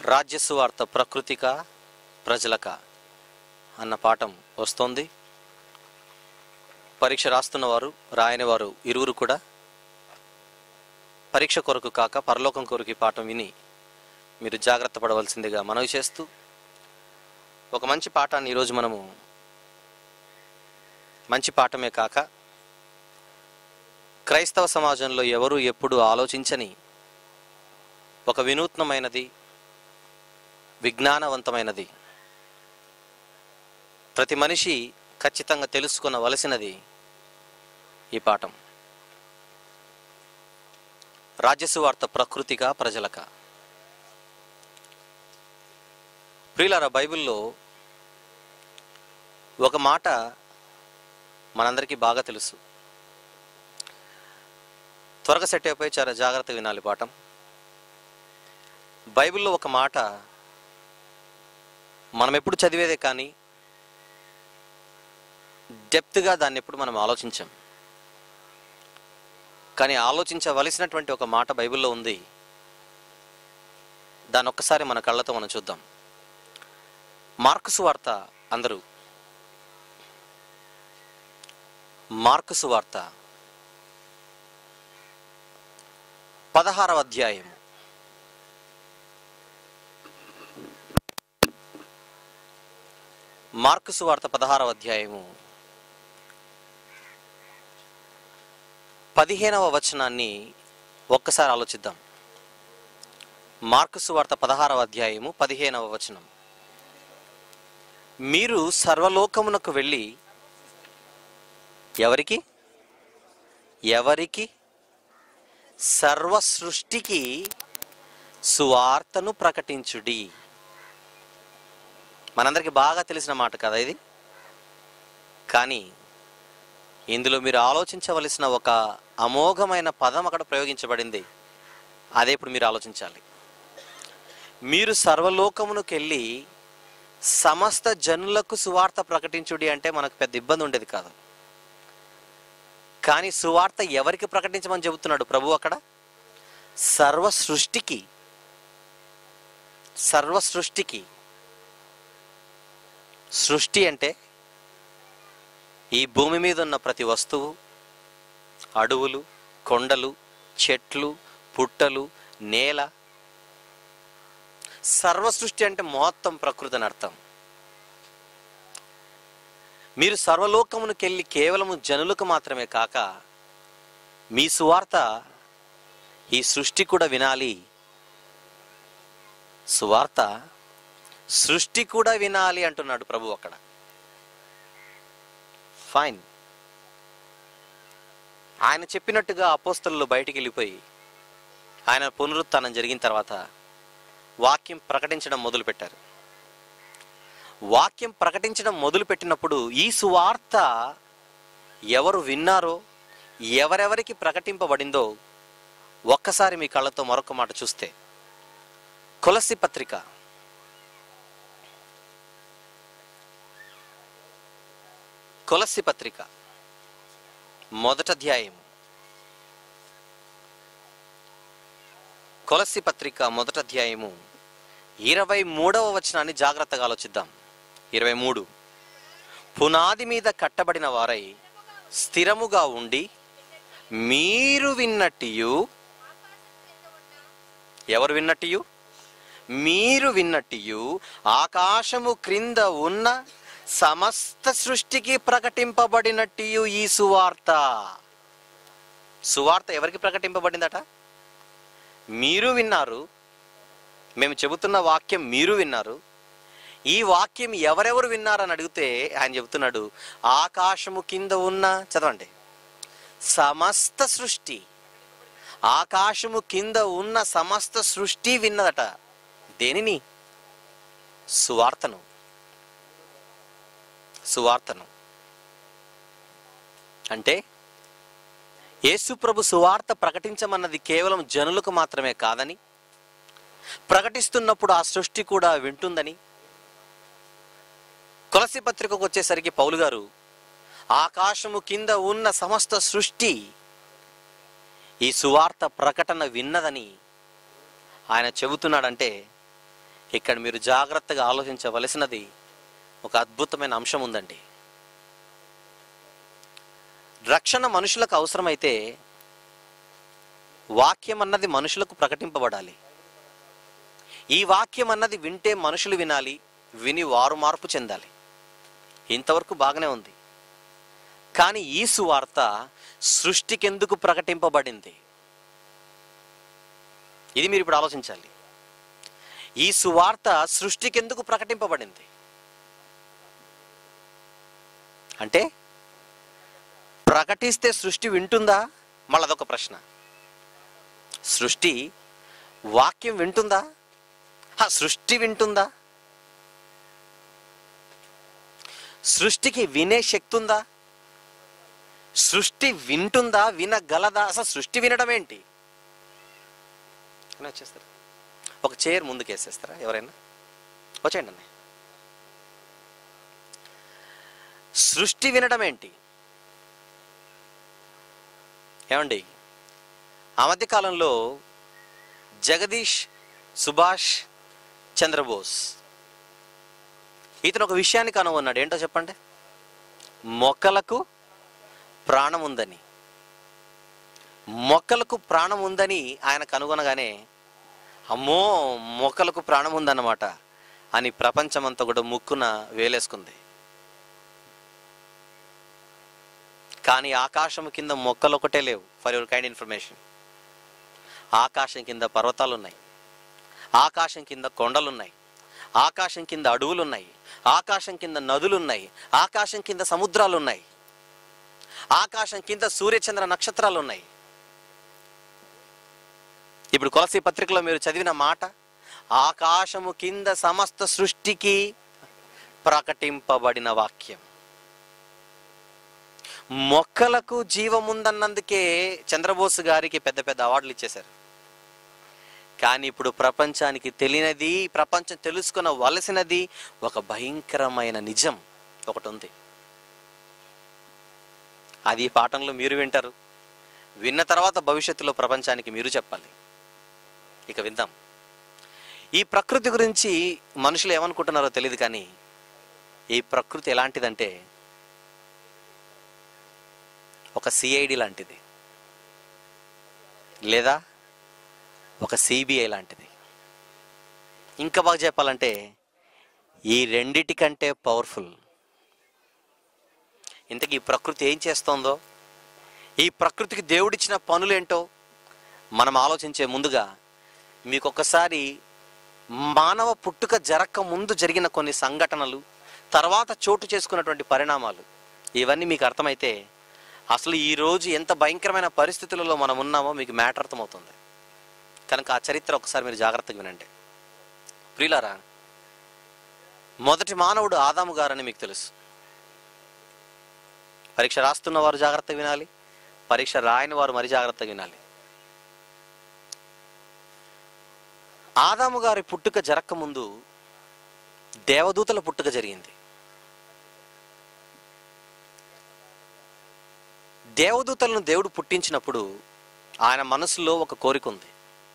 రాజ్యసువార్త ప్రకృతిక ప్రజలక అన్న పాఠం వస్తోంది పరీక్ష రాస్తున్నవారు రాయని వారు ఇరువురు కూడా పరీక్ష కొరకు కాక పరలోకం కొరకు ఈ పాఠం విని మీరు జాగ్రత్త పడవలసిందిగా మనవి చేస్తూ ఒక మంచి పాఠాన్ని ఈరోజు మనము మంచి పాఠమే కాక క్రైస్తవ సమాజంలో ఎవరు ఎప్పుడు ఆలోచించని ఒక వినూత్నమైనది విజ్ఞానవంతమైనది ప్రతి మనిషి ఖచ్చితంగా తెలుసుకొనవలసినది ఈ పాఠం రాజ్యసువార్త ప్రకృతిగా ప్రజలక ప్రియులారా బైబిల్లో ఒక మాట మనందరికీ బాగా తెలుసు త్వరగా సెట్ అయిపోయి చాలా జాగ్రత్తగా వినాలి పాఠం బైబిల్లో ఒక మాట మనం ఎప్పుడు చదివేదే కానీ డెప్త్గా దాన్ని ఎప్పుడు మనం ఆలోచించాం కానీ ఆలోచించవలసినటువంటి ఒక మాట బైబిల్లో ఉంది దాన్ని ఒక్కసారి మన కళ్ళతో మనం చూద్దాం మార్కుసు వార్త అందరూ మార్కుసు వార్త పదహారవ అధ్యాయము మార్కుసు వార్త పదహారవ అధ్యాయము పదిహేనవ వచనాన్ని ఒక్కసారి ఆలోచిద్దాం మార్కుసు వార్త పదహారవ అధ్యాయము పదిహేనవ వచనం మీరు సర్వలోకమునకు వెళ్ళి ఎవరికి ఎవరికి సర్వ సృష్టికి సువార్తను ప్రకటించుడి మనందరికీ బాగా తెలిసిన మాట కదా ఇది కానీ ఇందులో మీరు ఆలోచించవలసిన ఒక అమోఘమైన పదం అక్కడ ప్రయోగించబడింది అదే ఇప్పుడు మీరు ఆలోచించాలి మీరు సర్వలోకమునకు వెళ్ళి సమస్త జనులకు సువార్త ప్రకటించుడి అంటే మనకు పెద్ద ఇబ్బంది ఉండేది కాదు కానీ సువార్త ఎవరికి ప్రకటించమని చెబుతున్నాడు ప్రభు అక్కడ సర్వ సృష్టికి సర్వ సృష్టికి సృష్టి అంటే ఈ భూమి మీద ఉన్న ప్రతి వస్తువు అడవులు కొండలు చెట్లు పుట్టలు నేల సర్వ సృష్టి అంటే మొత్తం ప్రకృతి అని అర్థం మీరు సర్వలోకమునకెళ్ళి కేవలము జనులకు మాత్రమే కాక మీ సువార్త ఈ సృష్టి కూడా వినాలి సువార్త సృష్టి కూడా వినాలి అంటున్నాడు ప్రభు అక్కడ ఫైన్ ఆయన చెప్పినట్టుగా అపోస్తలు బయటికి వెళ్ళిపోయి ఆయన పునరుత్థానం జరిగిన తర్వాత వాక్యం ప్రకటించడం మొదలుపెట్టారు వాక్యం ప్రకటించడం మొదలుపెట్టినప్పుడు ఈ సువార్త ఎవరు విన్నారో ఎవరెవరికి ప్రకటింపబడిందో ఒక్కసారి మీ కళ్ళతో మరొక మాట చూస్తే కొలసి పత్రిక కొలసి పత్రిక మొదట అధ్యాయం కొలసి పత్రిక మొదట అధ్యాయము ఇరవై మూడవ వచనాన్ని జాగ్రత్తగా ఆలోచిద్దాం ఇరవై మూడు పునాది మీద కట్టబడిన వారై స్థిరముగా ఉండి మీరు విన్నట్టియు ఎవరు విన్నట్టియు మీరు విన్నట్టియు ఆకాశము క్రింద ఉన్న సమస్త సృష్టికి ప్రకటింపబడినట్టియు ఈ సువార్త సువార్త ఎవరికి ప్రకటింపబడిందట మీరు విన్నారు మేము చెబుతున్న వాక్యం మీరు విన్నారు ఈ వాక్యం ఎవరెవరు విన్నారని అడిగితే ఆయన చెబుతున్నాడు ఆకాశము కింద ఉన్న చదవండి సమస్త సృష్టి ఆకాశము కింద ఉన్న సమస్త సృష్టి విన్నదట దేనిని సువార్తను సువార్తను అంటే యేసు ప్రభు సువార్త ప్రకటించమన్నది కేవలం జనులకు మాత్రమే కాదని ప్రకటిస్తున్నప్పుడు ఆ సృష్టి కూడా వింటుందని కొలసి పత్రికకు వచ్చేసరికి పౌలు గారు ఆకాశము కింద ఉన్న సమస్త సృష్టి ఈ సువార్త ప్రకటన విన్నదని ఆయన చెబుతున్నాడంటే ఇక్కడ మీరు జాగ్రత్తగా ఆలోచించవలసినది ఒక అద్భుతమైన అంశం ఉందండి రక్షణ మనుషులకు అవసరమైతే వాక్యం అన్నది మనుషులకు ప్రకటింపబడాలి ఈ వాక్యం అన్నది వింటే మనుషులు వినాలి విని వారు మార్పు చెందాలి ఇంతవరకు బాగానే ఉంది కానీ ఈ సువార్త సృష్టికెందుకు ప్రకటింపబడింది ఇది మీరు ఇప్పుడు ఆలోచించాలి ఈ సువార్త సృష్టికెందుకు ప్రకటింపబడింది అంటే ప్రకటిస్తే సృష్టి వింటుందా మళ్ళీ అదొక ప్రశ్న సృష్టి వాక్యం వింటుందా హ, సృష్టి వింటుందా సృష్టికి వినే శక్తి ఉందా సృష్టి వింటుందా వినగలదా అసలు సృష్టి వినడం ఏంటి అని వచ్చేస్తారు ఒక చైర్ ముందుకు వేసేస్తారా ఎవరైనా వచ్చేయండి అన్నయ్య సృష్టి వినడం ఏంటి ఏమండి ఆ మధ్య కాలంలో జగదీష్ సుభాష్ చంద్రబోస్ ఇతను ఒక విషయాన్ని కనుగొన్నాడు ఏంటో చెప్పండి మొక్కలకు ప్రాణం ఉందని మొక్కలకు ప్రాణం ఉందని ఆయన కనుగొనగానే అమ్మో మొక్కలకు ప్రాణం ఉందన్నమాట అని ప్రపంచమంతా కూడా ముక్కున వేలేసుకుంది కానీ ఆకాశం కింద మొక్కలు ఒకటే లేవు ఫర్ యువర్ కైండ్ ఇన్ఫర్మేషన్ ఆకాశం కింద పర్వతాలు ఉన్నాయి ఆకాశం కింద కొండలున్నాయి ఆకాశం కింద అడవులు ఉన్నాయి ఆకాశం కింద నదులు ఉన్నాయి ఆకాశం కింద సముద్రాలు ఉన్నాయి ఆకాశం కింద సూర్యచంద్ర నక్షత్రాలు ఉన్నాయి ఇప్పుడు కొలసి పత్రికలో మీరు చదివిన మాట ఆకాశము కింద సమస్త సృష్టికి ప్రకటింపబడిన వాక్యం మొక్కలకు జీవముందన్నందుకే చంద్రబోస్ గారికి పెద్ద పెద్ద అవార్డులు ఇచ్చేశారు కానీ ఇప్పుడు ప్రపంచానికి తెలియనిది ప్రపంచం తెలుసుకున్న వలసినది ఒక భయంకరమైన నిజం ఒకటి ఉంది అది ఈ పాఠంలో మీరు వింటారు విన్న తర్వాత భవిష్యత్తులో ప్రపంచానికి మీరు చెప్పాలి ఇక విందాం ఈ ప్రకృతి గురించి మనుషులు ఏమనుకుంటున్నారో తెలియదు కానీ ఈ ప్రకృతి ఎలాంటిదంటే ఒక సిఐడి లాంటిది లేదా ఒక సిబిఐ లాంటిది ఇంకా బాగా చెప్పాలంటే ఈ రెండిటి కంటే పవర్ఫుల్ ఇంతకీ ఈ ప్రకృతి ఏం చేస్తోందో ఈ ప్రకృతికి దేవుడిచ్చిన పనులేంటో మనం ఆలోచించే ముందుగా మీకు ఒక్కసారి మానవ పుట్టుక జరక్క ముందు జరిగిన కొన్ని సంఘటనలు తర్వాత చోటు చేసుకున్నటువంటి పరిణామాలు ఇవన్నీ మీకు అర్థమైతే అసలు ఈ రోజు ఎంత భయంకరమైన పరిస్థితులలో మనం ఉన్నామో మీకు మ్యాటర్ అర్థమవుతుంది కనుక ఆ చరిత్ర ఒకసారి మీరు జాగ్రత్తగా వినండి ప్రియులారా మొదటి మానవుడు ఆదాము గారని మీకు తెలుసు పరీక్ష రాస్తున్న వారు జాగ్రత్తగా వినాలి పరీక్ష రాయని వారు మరి జాగ్రత్తగా వినాలి ఆదాము గారి పుట్టుక జరక్క ముందు దేవదూతల పుట్టుక జరిగింది దేవదూతలను దేవుడు పుట్టించినప్పుడు ఆయన మనసులో ఒక కోరిక ఉంది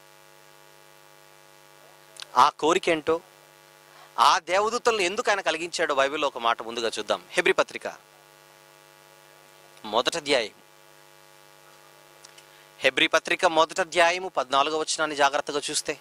ఆ కోరిక ఏంటో ఆ దేవదూతలను ఎందుకు ఆయన కలిగించాడో బైబిల్లో ఒక మాట ముందుగా చూద్దాం హెబ్రి పత్రిక మొదటి అధ్యాయం హెబ్రి పత్రిక మొదటి అధ్యాయము పద్నాలుగో వచనాన్ని జాగ్రత్తగా చూస్తే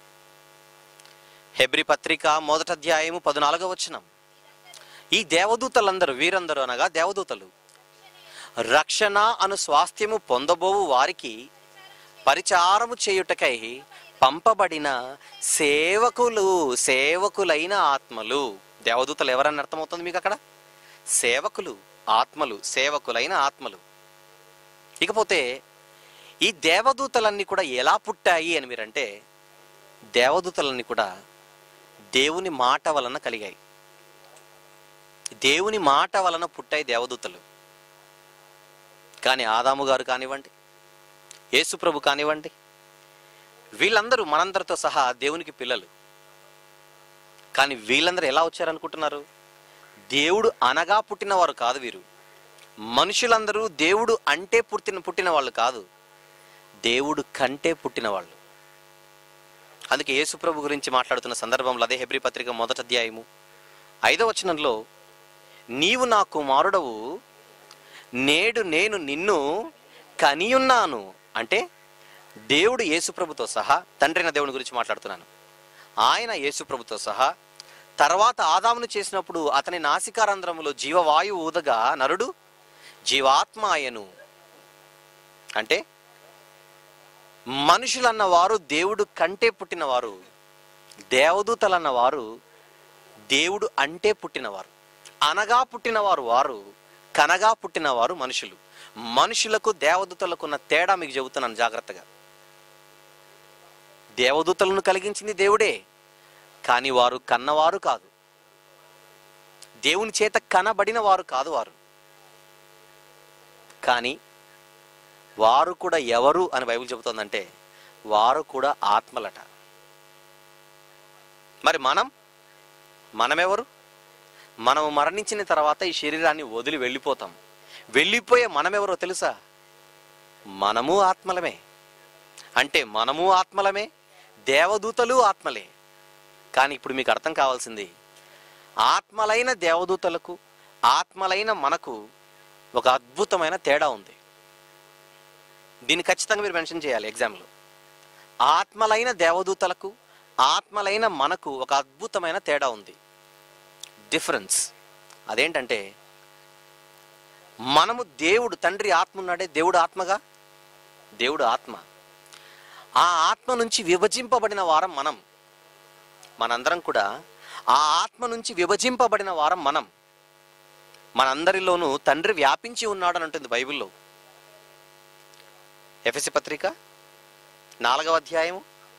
హెబ్రి పత్రిక మొదటి అధ్యాయము పద్నాలుగో వచనం ఈ దేవదూతలందరూ వీరందరూ అనగా దేవదూతలు రక్షణ అను స్వాస్థ్యము పొందబోవు వారికి పరిచారము చేయుటకై పంపబడిన సేవకులు సేవకులైన ఆత్మలు దేవదూతలు ఎవరని అర్థమవుతుంది మీకు అక్కడ సేవకులు ఆత్మలు సేవకులైన ఆత్మలు ఇకపోతే ఈ దేవదూతలన్నీ కూడా ఎలా పుట్టాయి అని మీరంటే దేవదూతలన్నీ కూడా దేవుని మాట వలన కలిగాయి దేవుని మాట వలన పుట్టాయి దేవదూతలు కానీ ఆదాము గారు కానివ్వండి యేసుప్రభు కానివ్వండి వీళ్ళందరూ మనందరితో సహా దేవునికి పిల్లలు కానీ వీళ్ళందరూ ఎలా వచ్చారనుకుంటున్నారు దేవుడు అనగా పుట్టినవారు కాదు వీరు మనుషులందరూ దేవుడు అంటే పుట్టిన పుట్టిన వాళ్ళు కాదు దేవుడు కంటే పుట్టిన వాళ్ళు అందుకే యేసుప్రభు గురించి మాట్లాడుతున్న సందర్భంలో అదే హెబ్రి పత్రిక మొదటి అధ్యాయము ఐదో వచనంలో నీవు నా కుమారుడవు నేడు నేను నిన్ను కనియున్నాను అంటే దేవుడు యేసుప్రభుతో సహా తండ్రైన దేవుని గురించి మాట్లాడుతున్నాను ఆయన యేసుప్రభుతో సహా తర్వాత ఆదామును చేసినప్పుడు అతని నాసికారంధ్రములో జీవవాయువు ఊదగా నరుడు జీవాత్మ ఆయను అంటే మనుషులన్న వారు దేవుడు కంటే పుట్టినవారు దేవదూతలన్న వారు దేవుడు అంటే పుట్టినవారు అనగా పుట్టినవారు వారు కనగా పుట్టినవారు మనుషులు మనుషులకు దేవదూతలకు ఉన్న తేడా మీకు చెబుతున్నాను జాగ్రత్తగా దేవదూతలను కలిగించింది దేవుడే కానీ వారు కన్నవారు కాదు దేవుని చేత కనబడిన వారు కాదు వారు కానీ వారు కూడా ఎవరు అని బైబిల్ చెబుతోందంటే వారు కూడా ఆత్మలట మరి మనం మనమెవరు మనం మరణించిన తర్వాత ఈ శరీరాన్ని వదిలి వెళ్ళిపోతాం వెళ్ళిపోయే మనమెవరో తెలుసా మనము ఆత్మలమే అంటే మనము ఆత్మలమే దేవదూతలు ఆత్మలే కానీ ఇప్పుడు మీకు అర్థం కావాల్సింది ఆత్మలైన దేవదూతలకు ఆత్మలైన మనకు ఒక అద్భుతమైన తేడా ఉంది దీన్ని ఖచ్చితంగా మీరు మెన్షన్ చేయాలి ఎగ్జామ్లో ఆత్మలైన దేవదూతలకు ఆత్మలైన మనకు ఒక అద్భుతమైన తేడా ఉంది డిఫరెన్స్ అదేంటంటే మనము దేవుడు తండ్రి ఆత్మ ఉన్నాడే దేవుడు ఆత్మగా దేవుడు ఆత్మ ఆ ఆత్మ నుంచి విభజింపబడిన వారం మనం మనందరం కూడా ఆ ఆత్మ నుంచి విభజింపబడిన వారం మనం మనందరిలోనూ తండ్రి వ్యాపించి ఉన్నాడు అని ఉంటుంది బైబిల్లో ఎఫ్ఎసి పత్రిక నాలుగవ అధ్యాయము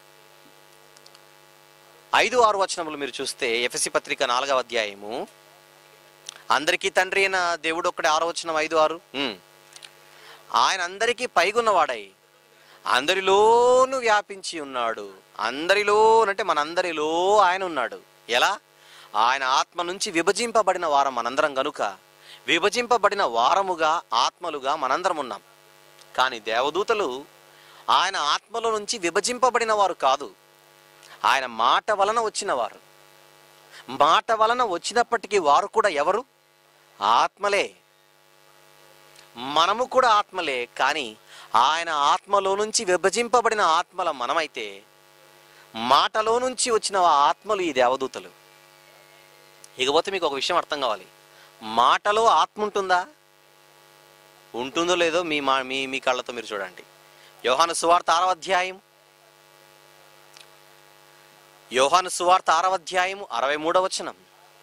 ఐదు ఆరు వచనములు మీరు చూస్తే ఎఫ్ఎసి పత్రిక నాలుగవ అధ్యాయము అందరికీ తండ్రి అయిన దేవుడు ఒక్కడే ఆరో వచనం ఐదు ఆరు ఉమ్. ఆయన అందరికీ పైగున్నవాడై అందరిలోనూ వ్యాపించి ఉన్నాడు అందరిలో అంటే మనందరిలో ఆయన ఉన్నాడు ఎలా ఆయన ఆత్మ నుంచి విభజింపబడిన వారం మనందరం గనుక విభజింపబడిన వారముగా ఆత్మలుగా మనందరం ఉన్నాం కానీ దేవదూతలు ఆయన ఆత్మలో నుంచి విభజింపబడిన వారు కాదు ఆయన మాట వలన వచ్చిన వారు మాట వలన వచ్చినప్పటికీ వారు కూడా ఎవరు ఆత్మలే మనము కూడా ఆత్మలే కానీ ఆయన ఆత్మలో నుంచి విభజింపబడిన ఆత్మల మనమైతే మాటలో నుంచి వచ్చిన ఆ ఆత్మలు ఈ దేవదూతలు ఇకపోతే మీకు ఒక విషయం అర్థం కావాలి మాటలో ఆత్మ ఉంటుందా ఉంటుందో లేదో మీ మా మీ మీ కళ్ళతో మీరు చూడండి యోహాను సువార్త ఆరవ అధ్యాయం యోహాను సువార్త ఆరవ అధ్యాయము అరవై మూడవ వచనం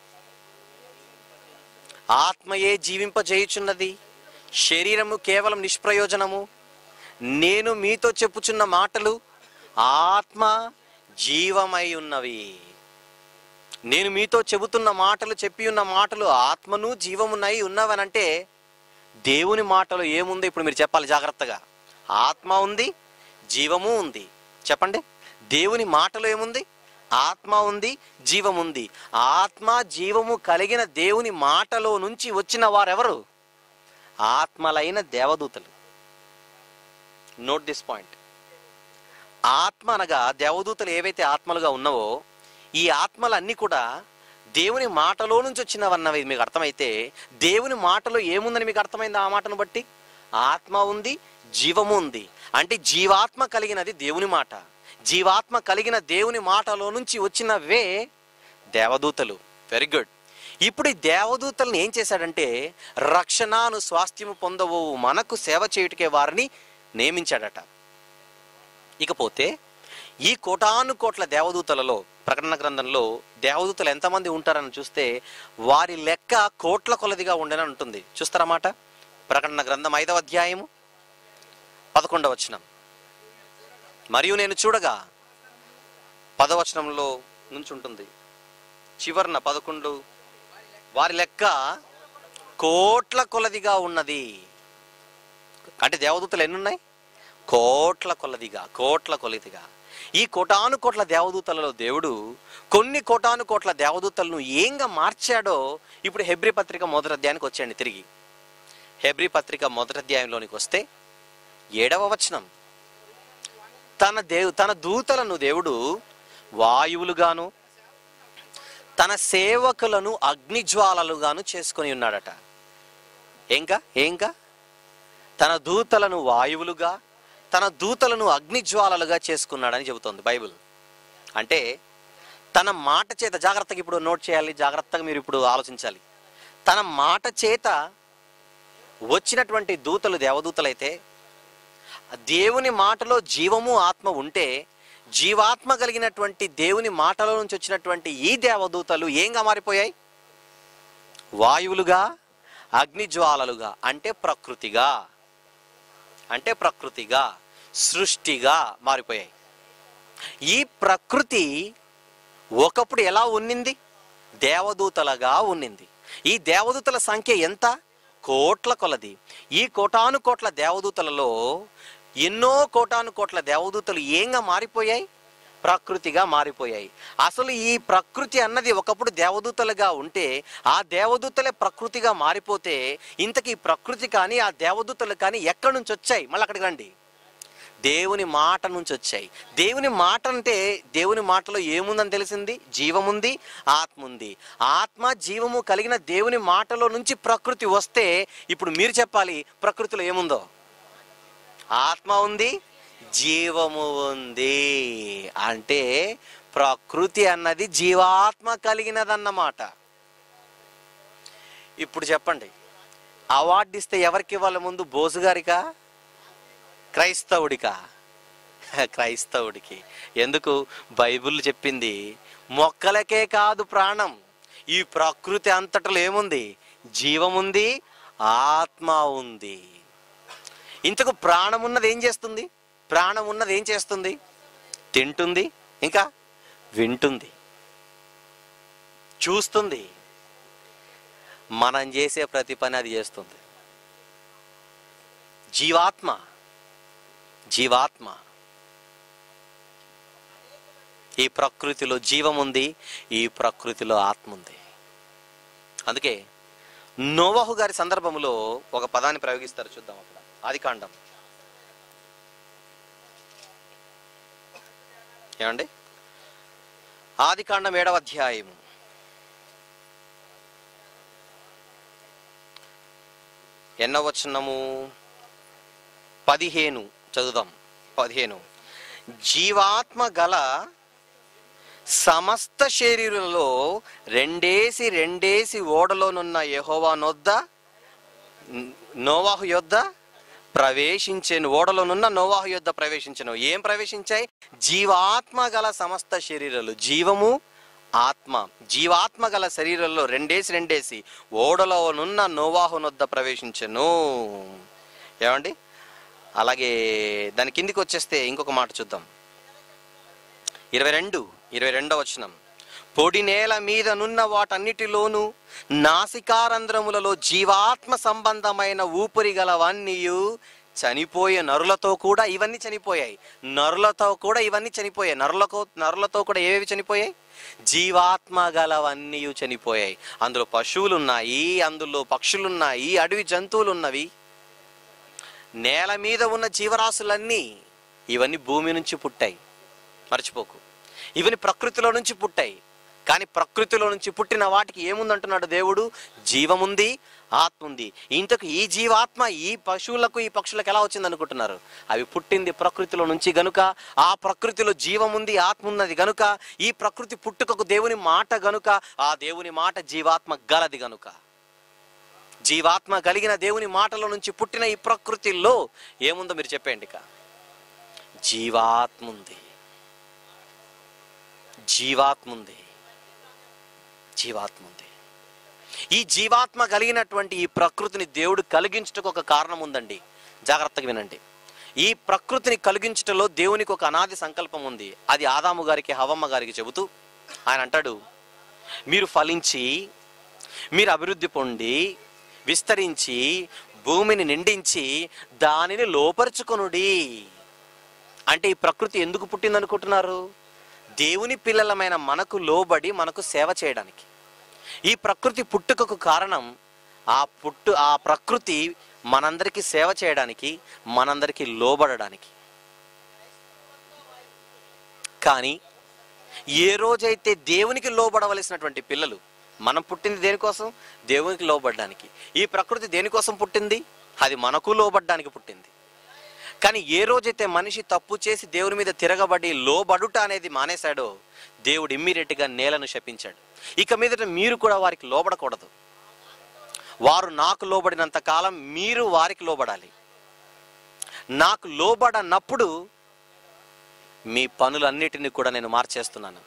ఆత్మయే జీవింపజేయుచున్నది శరీరము కేవలం నిష్ప్రయోజనము నేను మీతో చెప్పుచున్న మాటలు ఆత్మ జీవమై ఉన్నవి నేను మీతో చెబుతున్న మాటలు చెప్పి ఉన్న మాటలు ఆత్మను జీవమునై ఉన్నవనంటే దేవుని మాటలో ఏముంది ఇప్పుడు మీరు చెప్పాలి జాగ్రత్తగా ఆత్మ ఉంది జీవము ఉంది చెప్పండి దేవుని మాటలో ఏముంది ఆత్మ ఉంది జీవం ఉంది ఆత్మ జీవము కలిగిన దేవుని మాటలో నుంచి వచ్చిన వారెవరు ఆత్మలైన దేవదూతలు నోట్ దిస్ పాయింట్ ఆత్మ అనగా దేవదూతలు ఏవైతే ఆత్మలుగా ఉన్నావో ఈ ఆత్మలన్నీ కూడా దేవుని మాటలో నుంచి వచ్చినవన్నవి మీకు అర్థమైతే దేవుని మాటలో ఏముందని మీకు అర్థమైంది ఆ మాటను బట్టి ఆత్మ ఉంది జీవము ఉంది అంటే జీవాత్మ కలిగినది దేవుని మాట జీవాత్మ కలిగిన దేవుని మాటలో నుంచి వచ్చినవే దేవదూతలు వెరీ గుడ్ ఇప్పుడు ఈ దేవదూతలను ఏం చేశాడంటే రక్షణను స్వాస్థ్యము పొందవు మనకు సేవ చేయుటకే వారిని నియమించాడట ఇకపోతే ఈ కోటాను కోట్ల దేవదూతలలో ప్రకటన గ్రంథంలో దేవదూతలు ఎంతమంది ఉంటారని చూస్తే వారి లెక్క కోట్ల కొలదిగా ఉండని ఉంటుంది చూస్తారన్నమాట ప్రకటన గ్రంథం ఐదవ అధ్యాయము పదకొండవ వచనం మరియు నేను చూడగా పదవచనంలో నుంచి ఉంటుంది చివరన పదకొండు వారి లెక్క కోట్ల కొలదిగా ఉన్నది అంటే దేవదూతలు ఎన్నున్నాయి కోట్ల కొలదిగా కోట్ల కొలదిగా ఈ కోటాను కోట్ల దేవదూతలలో దేవుడు కొన్ని కోటాను కోట్ల దేవదూతలను ఏంగా మార్చాడో ఇప్పుడు హెబ్రి పత్రిక మొదటి అధ్యాయానికి వచ్చాయండి తిరిగి హెబ్రి పత్రిక మొదటి అధ్యాయంలోనికి వస్తే ఏడవ వచనం తన దేవు తన దూతలను దేవుడు వాయువులుగాను తన సేవకులను అగ్నిజ్వాలలుగాను చేసుకొని ఉన్నాడట ఏంకా ఏంకా తన దూతలను వాయువులుగా తన దూతలను అగ్నిజ్వాలలుగా చేసుకున్నాడని చెబుతోంది బైబిల్ అంటే తన మాట చేత జాగ్రత్తగా ఇప్పుడు నోట్ చేయాలి జాగ్రత్తగా మీరు ఇప్పుడు ఆలోచించాలి తన మాట చేత వచ్చినటువంటి దూతలు దేవదూతలైతే దేవుని మాటలో జీవము ఆత్మ ఉంటే జీవాత్మ కలిగినటువంటి దేవుని మాటలో నుంచి వచ్చినటువంటి ఈ దేవదూతలు ఏంగా మారిపోయాయి వాయువులుగా అగ్నిజ్వాలలుగా అంటే ప్రకృతిగా అంటే ప్రకృతిగా సృష్టిగా మారిపోయాయి ఈ ప్రకృతి ఒకప్పుడు ఎలా ఉన్నింది దేవదూతలుగా ఉన్నింది ఈ దేవదూతల సంఖ్య ఎంత కోట్ల కొలది ఈ కోటాను కోట్ల దేవదూతలలో ఎన్నో కోటాను కోట్ల దేవదూతలు ఏంగా మారిపోయాయి ప్రకృతిగా మారిపోయాయి అసలు ఈ ప్రకృతి అన్నది ఒకప్పుడు దేవదూతలుగా ఉంటే ఆ దేవదూతలే ప్రకృతిగా మారిపోతే ఇంతకీ ఈ ప్రకృతి కానీ ఆ దేవదూతలు కానీ ఎక్కడి నుంచి వచ్చాయి మళ్ళీ అక్కడికి రండి దేవుని మాట నుంచి వచ్చాయి దేవుని మాట అంటే దేవుని మాటలో ఏముందని తెలిసింది జీవముంది ఆత్మ ఉంది ఆత్మ జీవము కలిగిన దేవుని మాటలో నుంచి ప్రకృతి వస్తే ఇప్పుడు మీరు చెప్పాలి ప్రకృతిలో ఏముందో ఆత్మ ఉంది జీవము ఉంది అంటే ప్రకృతి అన్నది జీవాత్మ కలిగినదన్నమాట ఇప్పుడు చెప్పండి అవార్డు ఇస్తే ఎవరికి ఇవ్వాలి ముందు బోసు గారికా క్రైస్తవుడికా క్రైస్తవుడికి ఎందుకు బైబిల్ చెప్పింది మొక్కలకే కాదు ప్రాణం ఈ ప్రకృతి అంతటలో ఏముంది జీవముంది ఆత్మ ఉంది ఇంతకు ప్రాణం ఉన్నది ఏం చేస్తుంది ప్రాణం ఉన్నది ఏం చేస్తుంది తింటుంది ఇంకా వింటుంది చూస్తుంది మనం చేసే ప్రతి పని అది చేస్తుంది జీవాత్మ జీవాత్మ ఈ ప్రకృతిలో జీవం ఉంది ఈ ప్రకృతిలో ఆత్మ ఉంది అందుకే నోవహు గారి సందర్భంలో ఒక పదాన్ని ప్రయోగిస్తారు చూద్దాం అక్కడ ఆదికాండం ఏమండి ఆదికాండం ఏడవ అధ్యాయం ఎన్నో వచనము పదిహేను చదువుదాం పదిహేను జీవాత్మ గల సమస్త శరీరంలో రెండేసి రెండేసి ఓడలోనున్న యెహోవా నొద్ద నోవాహు యొద్ద ప్రవేశించెను ఓడలోనున్న నోవాహు యొద్ద ప్రవేశించెను ఏం ప్రవేశించాయి జీవాత్మ గల సమస్త శరీరాలు జీవము ఆత్మ జీవాత్మ గల శరీరంలో రెండేసి రెండేసి ఓడలోనున్న నోవాహు నొద్ద ప్రవేశించెను ఏమండి అలాగే దాని కిందికి వచ్చేస్తే ఇంకొక మాట చూద్దాం ఇరవై రెండు ఇరవై రెండవ వచనం పొడి నేల మీద నున్న వాటన్నిటిలోనూ నాసికారంధ్రములలో జీవాత్మ సంబంధమైన ఊపిరి గలవన్నీయు చనిపోయే నరులతో కూడా ఇవన్నీ చనిపోయాయి నరులతో కూడా ఇవన్నీ చనిపోయాయి నరులతో నరులతో కూడా ఏవేవి చనిపోయాయి జీవాత్మ గలవన్నీ చనిపోయాయి అందులో పశువులు ఉన్నాయి అందులో పక్షులు ఉన్నాయి అడవి జంతువులు ఉన్నవి నేల మీద ఉన్న జీవరాశులన్నీ ఇవన్నీ భూమి నుంచి పుట్టాయి మర్చిపోకు ఇవన్నీ ప్రకృతిలో నుంచి పుట్టాయి కానీ ప్రకృతిలో నుంచి పుట్టిన వాటికి ఏముందంటున్నాడు దేవుడు జీవముంది ఆత్మ ఉంది ఇంతకు ఈ జీవాత్మ ఈ పశువులకు ఈ పక్షులకు ఎలా వచ్చింది అనుకుంటున్నారు అవి పుట్టింది ప్రకృతిలో నుంచి గనుక ఆ ప్రకృతిలో జీవముంది ఆత్మ ఉన్నది గనుక ఈ ప్రకృతి పుట్టుకకు దేవుని మాట గనుక ఆ దేవుని మాట జీవాత్మ గలది గనుక జీవాత్మ కలిగిన దేవుని మాటల నుంచి పుట్టిన ఈ ప్రకృతిలో ఏముందో మీరు చెప్పండి ఇక జీవాత్మ ఉంది జీవాత్మ ఉంది జీవాత్మ ఉంది ఈ జీవాత్మ కలిగినటువంటి ఈ ప్రకృతిని దేవుడు కలిగించుటకు ఒక కారణం ఉందండి జాగ్రత్తగా వినండి ఈ ప్రకృతిని కలిగించుటలో దేవునికి ఒక అనాది సంకల్పం ఉంది అది ఆదాము గారికి హవమ్మ గారికి చెబుతూ ఆయన అంటాడు మీరు ఫలించి మీరు అభివృద్ధి పొంది విస్తరించి భూమిని నిండించి దానిని లోపరుచుకొనుడి అంటే ఈ ప్రకృతి ఎందుకు పుట్టింది అనుకుంటున్నారు దేవుని పిల్లలమైన మనకు లోబడి మనకు సేవ చేయడానికి ఈ ప్రకృతి పుట్టుకకు కారణం ఆ పుట్టు ఆ ప్రకృతి మనందరికీ సేవ చేయడానికి మనందరికీ లోబడడానికి కానీ ఏ రోజైతే దేవునికి లోబడవలసినటువంటి పిల్లలు మనం పుట్టింది దేనికోసం దేవునికి లోబడడానికి ఈ ప్రకృతి దేనికోసం పుట్టింది అది మనకు లోబడ్డానికి పుట్టింది కానీ ఏ రోజైతే మనిషి తప్పు చేసి దేవుని మీద తిరగబడి లోబడుట అనేది మానేశాడో దేవుడు ఇమ్మీడియట్గా నేలను శపించాడు ఇక మీదట మీరు కూడా వారికి లోబడకూడదు వారు నాకు లోబడినంత కాలం మీరు వారికి లోబడాలి నాకు లోబడనప్పుడు మీ పనులన్నిటిని కూడా నేను మార్చేస్తున్నాను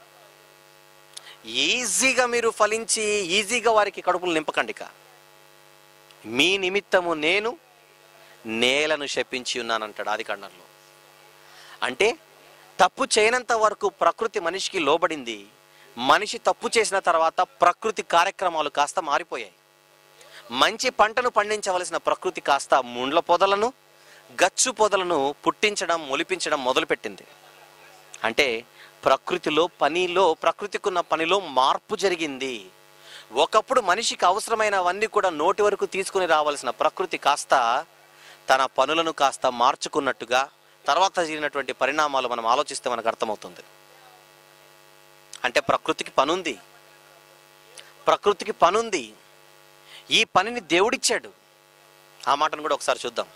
ఈజీగా మీరు ఫలించి ఈజీగా వారికి కడుపులు నింపకండి ఇక మీ నిమిత్తము నేను నేలను శపించి ఉన్నానంటాడు ఆది కాండంలో అంటే తప్పు చేయనంత వరకు ప్రకృతి మనిషికి లోబడింది మనిషి తప్పు చేసిన తర్వాత ప్రకృతి కార్యక్రమాలు కాస్త మారిపోయాయి మంచి పంటను పండించవలసిన ప్రకృతి కాస్త ముండ్ల పొదలను గచ్చు పొదలను పుట్టించడం మొలిపించడం మొదలుపెట్టింది అంటే ప్రకృతిలో పనిలో ప్రకృతికున్న పనిలో మార్పు జరిగింది ఒకప్పుడు మనిషికి అవసరమైనవన్నీ కూడా నోటి వరకు తీసుకుని రావాల్సిన ప్రకృతి కాస్త తన పనులను కాస్త మార్చుకున్నట్టుగా తర్వాత జరిగినటువంటి పరిణామాలు మనం ఆలోచిస్తే మనకు అర్థమవుతుంది అంటే ప్రకృతికి పనుంది ప్రకృతికి పనుంది ఈ పనిని దేవుడిచ్చాడు ఆ మాటను కూడా ఒకసారి చూద్దాం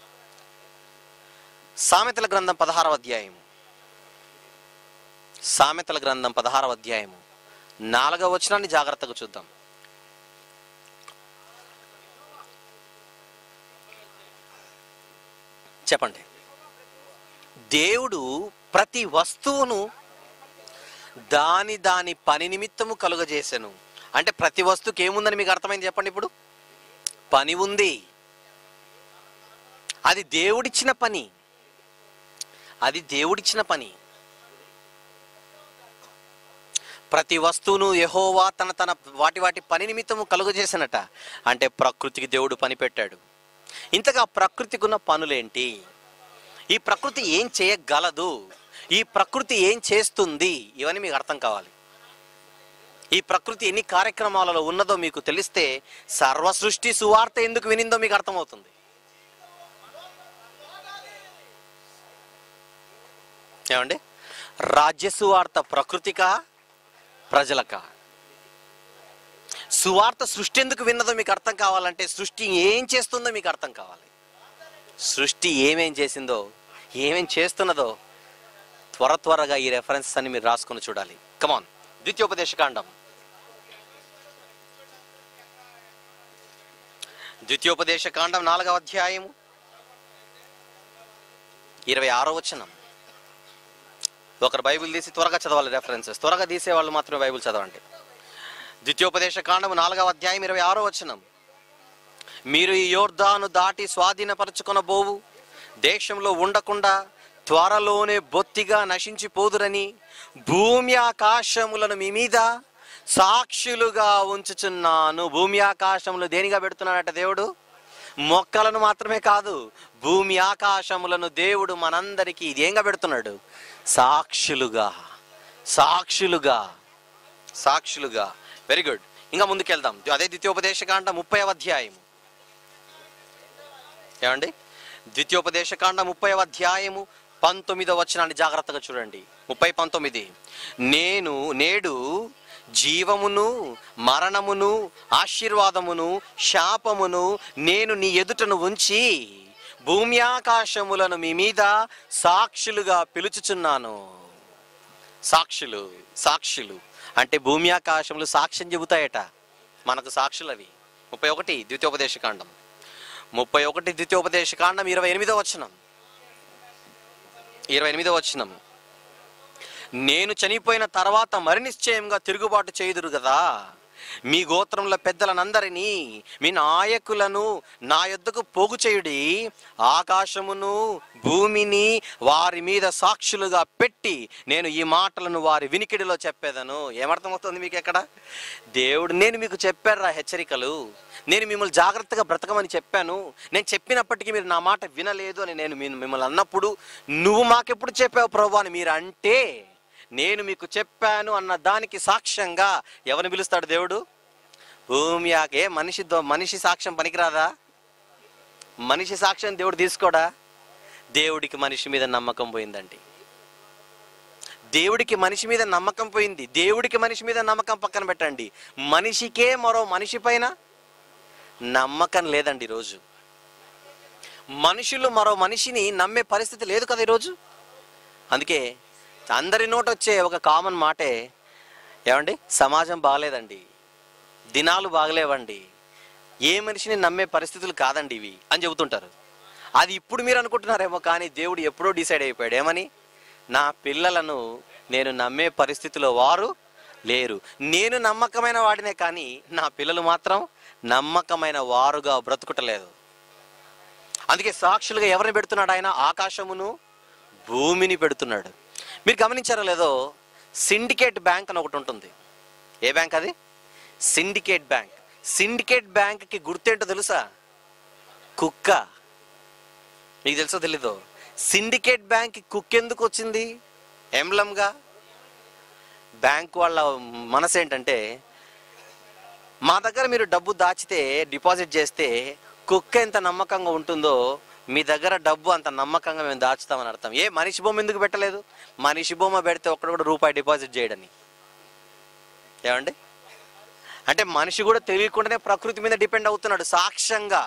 సామెతల గ్రంథం పదహారవ అధ్యాయం సామెతల గ్రంథం పదహారవ అధ్యాయము నాలుగవ వచనాన్ని జాగ్రత్తగా చూద్దాం చెప్పండి దేవుడు ప్రతి వస్తువును దాని దాని పని నిమిత్తము కలుగజేసెను అంటే ప్రతి వస్తువుకి ఏముందని మీకు అర్థమైంది చెప్పండి ఇప్పుడు పని ఉంది అది దేవుడిచ్చిన పని అది దేవుడిచ్చిన పని ప్రతి వస్తువును యహోవా తన తన వాటి వాటి పని నిమిత్తము కలుగజేసినట అంటే ప్రకృతికి దేవుడు పని పెట్టాడు ఇంతగా ప్రకృతికి ఉన్న పనులేంటి ఈ ప్రకృతి ఏం చేయగలదు ఈ ప్రకృతి ఏం చేస్తుంది ఇవన్నీ మీకు అర్థం కావాలి ఈ ప్రకృతి ఎన్ని కార్యక్రమాలలో ఉన్నదో మీకు తెలిస్తే సర్వ సృష్టి సువార్త ఎందుకు వినిందో మీకు అర్థమవుతుంది ఏమండి రాజ్య సువార్త ప్రకృతికా ప్రజలకా సువార్త సృష్టి ఎందుకు విన్నదో మీకు అర్థం కావాలంటే సృష్టి ఏం చేస్తుందో మీకు అర్థం కావాలి సృష్టి ఏమేం చేసిందో ఏమేం చేస్తున్నదో త్వర త్వరగా ఈ రెఫరెన్స్ అని మీరు రాసుకొని చూడాలి కమాన్ ద్వితీయోపదేశకాండం ద్వితీయోపదేశకాండం నాలుగవ అధ్యాయము ఇరవై ఆరో వచనం ఒకరు బైబిల్ తీసి త్వరగా చదవాలి రెఫరెన్సెస్ త్వరగా తీసే వాళ్ళు మాత్రమే బైబిల్ చదవండి ద్వితీయోపదేశ కాండము నాలుగవ అధ్యాయం ఇరవై ఆరో వచనం మీరు ఈ యోర్ధాను దాటి స్వాధీనపరచుకొనబోవు దేశంలో ఉండకుండా త్వరలోనే బొత్తిగా నశించిపోదురని భూమి ఆకాశములను మీ మీద సాక్షులుగా ఉంచుచున్నాను భూమి ఆకాశములు దేనిగా పెడుతున్నాడట దేవుడు మొక్కలను మాత్రమే కాదు భూమి ఆకాశములను దేవుడు మనందరికీ ఇదేంగా పెడుతున్నాడు సాక్షులుగా సాక్షులుగా సాక్షులుగా వెరీ గుడ్ ఇంకా ముందుకెళ్దాం అదే ద్వితీయోపదేశకాండ ముప్పై అధ్యాయం ఏమండి ద్వితీయోపదేశకాండ ముప్పై అధ్యాయము పంతొమ్మిదో వచనాన్ని జాగ్రత్తగా చూడండి ముప్పై పంతొమ్మిది నేను నేడు జీవమును మరణమును ఆశీర్వాదమును శాపమును నేను నీ ఎదుటను ఉంచి భూమి ఆకాశములను మీ మీద సాక్షులుగా పిలుచుచున్నాను సాక్షులు సాక్షులు అంటే భూమి ఆకాశములు సాక్ష్యం చెబుతాయట మనకు సాక్షులు అవి ముప్పై ఒకటి ద్వితీయోపదేశకాండం ముప్పై ఒకటి ద్వితీయోపదేశకాండం ఇరవై ఎనిమిదో వచనం ఇరవై ఎనిమిదో వచనం నేను చనిపోయిన తర్వాత మరి నిశ్చయంగా తిరుగుబాటు చేయుదురు కదా మీ గోత్రంలో పెద్దలనందరినీ మీ నాయకులను నా యొద్దకు పోగు చేయుడి ఆకాశమును భూమిని వారి మీద సాక్షులుగా పెట్టి నేను ఈ మాటలను వారి వినికిడిలో చెప్పేదను ఏమర్థమవుతుంది మీకు ఎక్కడ దేవుడు నేను మీకు చెప్పారా హెచ్చరికలు నేను మిమ్మల్ని జాగ్రత్తగా బ్రతకమని చెప్పాను నేను చెప్పినప్పటికీ మీరు నా మాట వినలేదు అని నేను మీ- మిమ్మల్ని అన్నప్పుడు నువ్వు మాకెప్పుడు చెప్పావు ప్రభు అని మీరు అంటే నేను మీకు చెప్పాను అన్న దానికి సాక్ష్యంగా ఎవరిని పిలుస్తాడు దేవుడు భూమి ఆకే మనిషి దో- మనిషి సాక్ష్యం పనికిరాదా మనిషి సాక్ష్యం దేవుడు తీసుకోడా దేవుడికి మనిషి మీద నమ్మకం పోయిందండి దేవుడికి మనిషి మీద నమ్మకం పోయింది దేవుడికి మనిషి మీద నమ్మకం పక్కన పెట్టండి మనిషికే మరో మనిషి పైన నమ్మకం లేదండి ఈరోజు మనుషులు మరో మనిషిని నమ్మే పరిస్థితి లేదు కదా ఈరోజు అందుకే అందరి నోట వచ్చే ఒక కామన్ మాటే ఏమండి సమాజం బాగలేదండి దినాలు బాగలేవండి ఏ మనిషిని నమ్మే పరిస్థితులు కాదండి ఇవి అని చెబుతుంటారు అది ఇప్పుడు మీరు అనుకుంటున్నారేమో కానీ దేవుడు ఎప్పుడో డిసైడ్ అయిపోయాడు ఏమని నా పిల్లలను నేను నమ్మే పరిస్థితిలో వారు లేరు నేను నమ్మకమైన వాడినే కానీ నా పిల్లలు మాత్రం నమ్మకమైన వారుగా బ్రతుకుటలేదు అందుకే సాక్షులుగా ఎవరిని పెడుతున్నాడు ఆయన ఆకాశమును భూమిని పెడుతున్నాడు మీరు గమనించారో లేదో సిండికేట్ బ్యాంక్ అని ఒకటి ఉంటుంది ఏ బ్యాంక్ అది సిండికేట్ బ్యాంక్ సిండికేట్ బ్యాంక్కి గుర్తేంటో తెలుసా కుక్క మీకు తెలుసో తెలీదో సిండికేట్ బ్యాంక్ కుక్క ఎందుకు వచ్చింది ఎంబ్లంగా బ్యాంక్ వాళ్ళ మనసు ఏంటంటే మా దగ్గర మీరు డబ్బు దాచితే డిపాజిట్ చేస్తే కుక్క ఎంత నమ్మకంగా ఉంటుందో మీ దగ్గర డబ్బు అంత నమ్మకంగా మేము దాచుతామని అర్థం ఏ మనిషి బొమ్మ ఎందుకు పెట్టలేదు మనిషి బొమ్మ పెడితే ఒక్కడు కూడా రూపాయి డిపాజిట్ చేయడని ఏమండి అంటే మనిషి కూడా తెలియకుండానే ప్రకృతి మీద డిపెండ్ అవుతున్నాడు సాక్ష్యంగా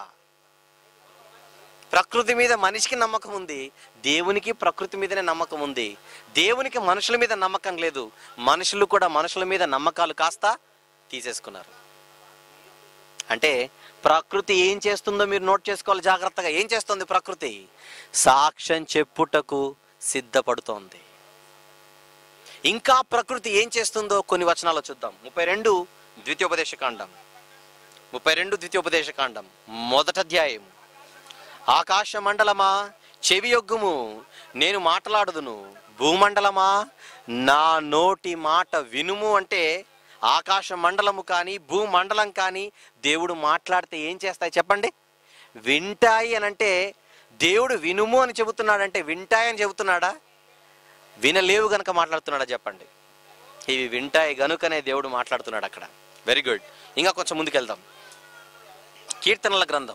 ప్రకృతి మీద మనిషికి నమ్మకం ఉంది దేవునికి ప్రకృతి మీదనే నమ్మకం ఉంది దేవునికి మనుషుల మీద నమ్మకం లేదు మనుషులు కూడా మనుషుల మీద నమ్మకాలు కాస్త తీసేసుకున్నారు అంటే ప్రకృతి ఏం చేస్తుందో మీరు నోట్ చేసుకోవాలి జాగ్రత్తగా ఏం చేస్తుంది ప్రకృతి సాక్ష్యం చెప్పుటకు సిద్ధపడుతోంది ఇంకా ప్రకృతి ఏం చేస్తుందో కొన్ని వచనాలు చూద్దాం ముప్పై రెండు ద్వితీయోపదేశ కాండం ముప్పై రెండు ద్వితీయోపదేశ కాండం మొదట అధ్యాయం ఆకాశ మండలమా చెవియొగ్గుము నేను మాట్లాడుదును భూమండలమా నా నోటి మాట వినుము అంటే ఆకాశ మండలము కానీ భూమండలం కానీ దేవుడు మాట్లాడితే ఏం చేస్తాయి చెప్పండి వింటాయి అని అంటే దేవుడు వినుము అని చెబుతున్నాడంటే వింటాయని చెబుతున్నాడా వినలేవు గనక మాట్లాడుతున్నాడా చెప్పండి ఇవి వింటాయి గనుకనే దేవుడు మాట్లాడుతున్నాడు అక్కడ వెరీ గుడ్ ఇంకా కొంచెం ముందుకెళ్దాం కీర్తనల గ్రంథం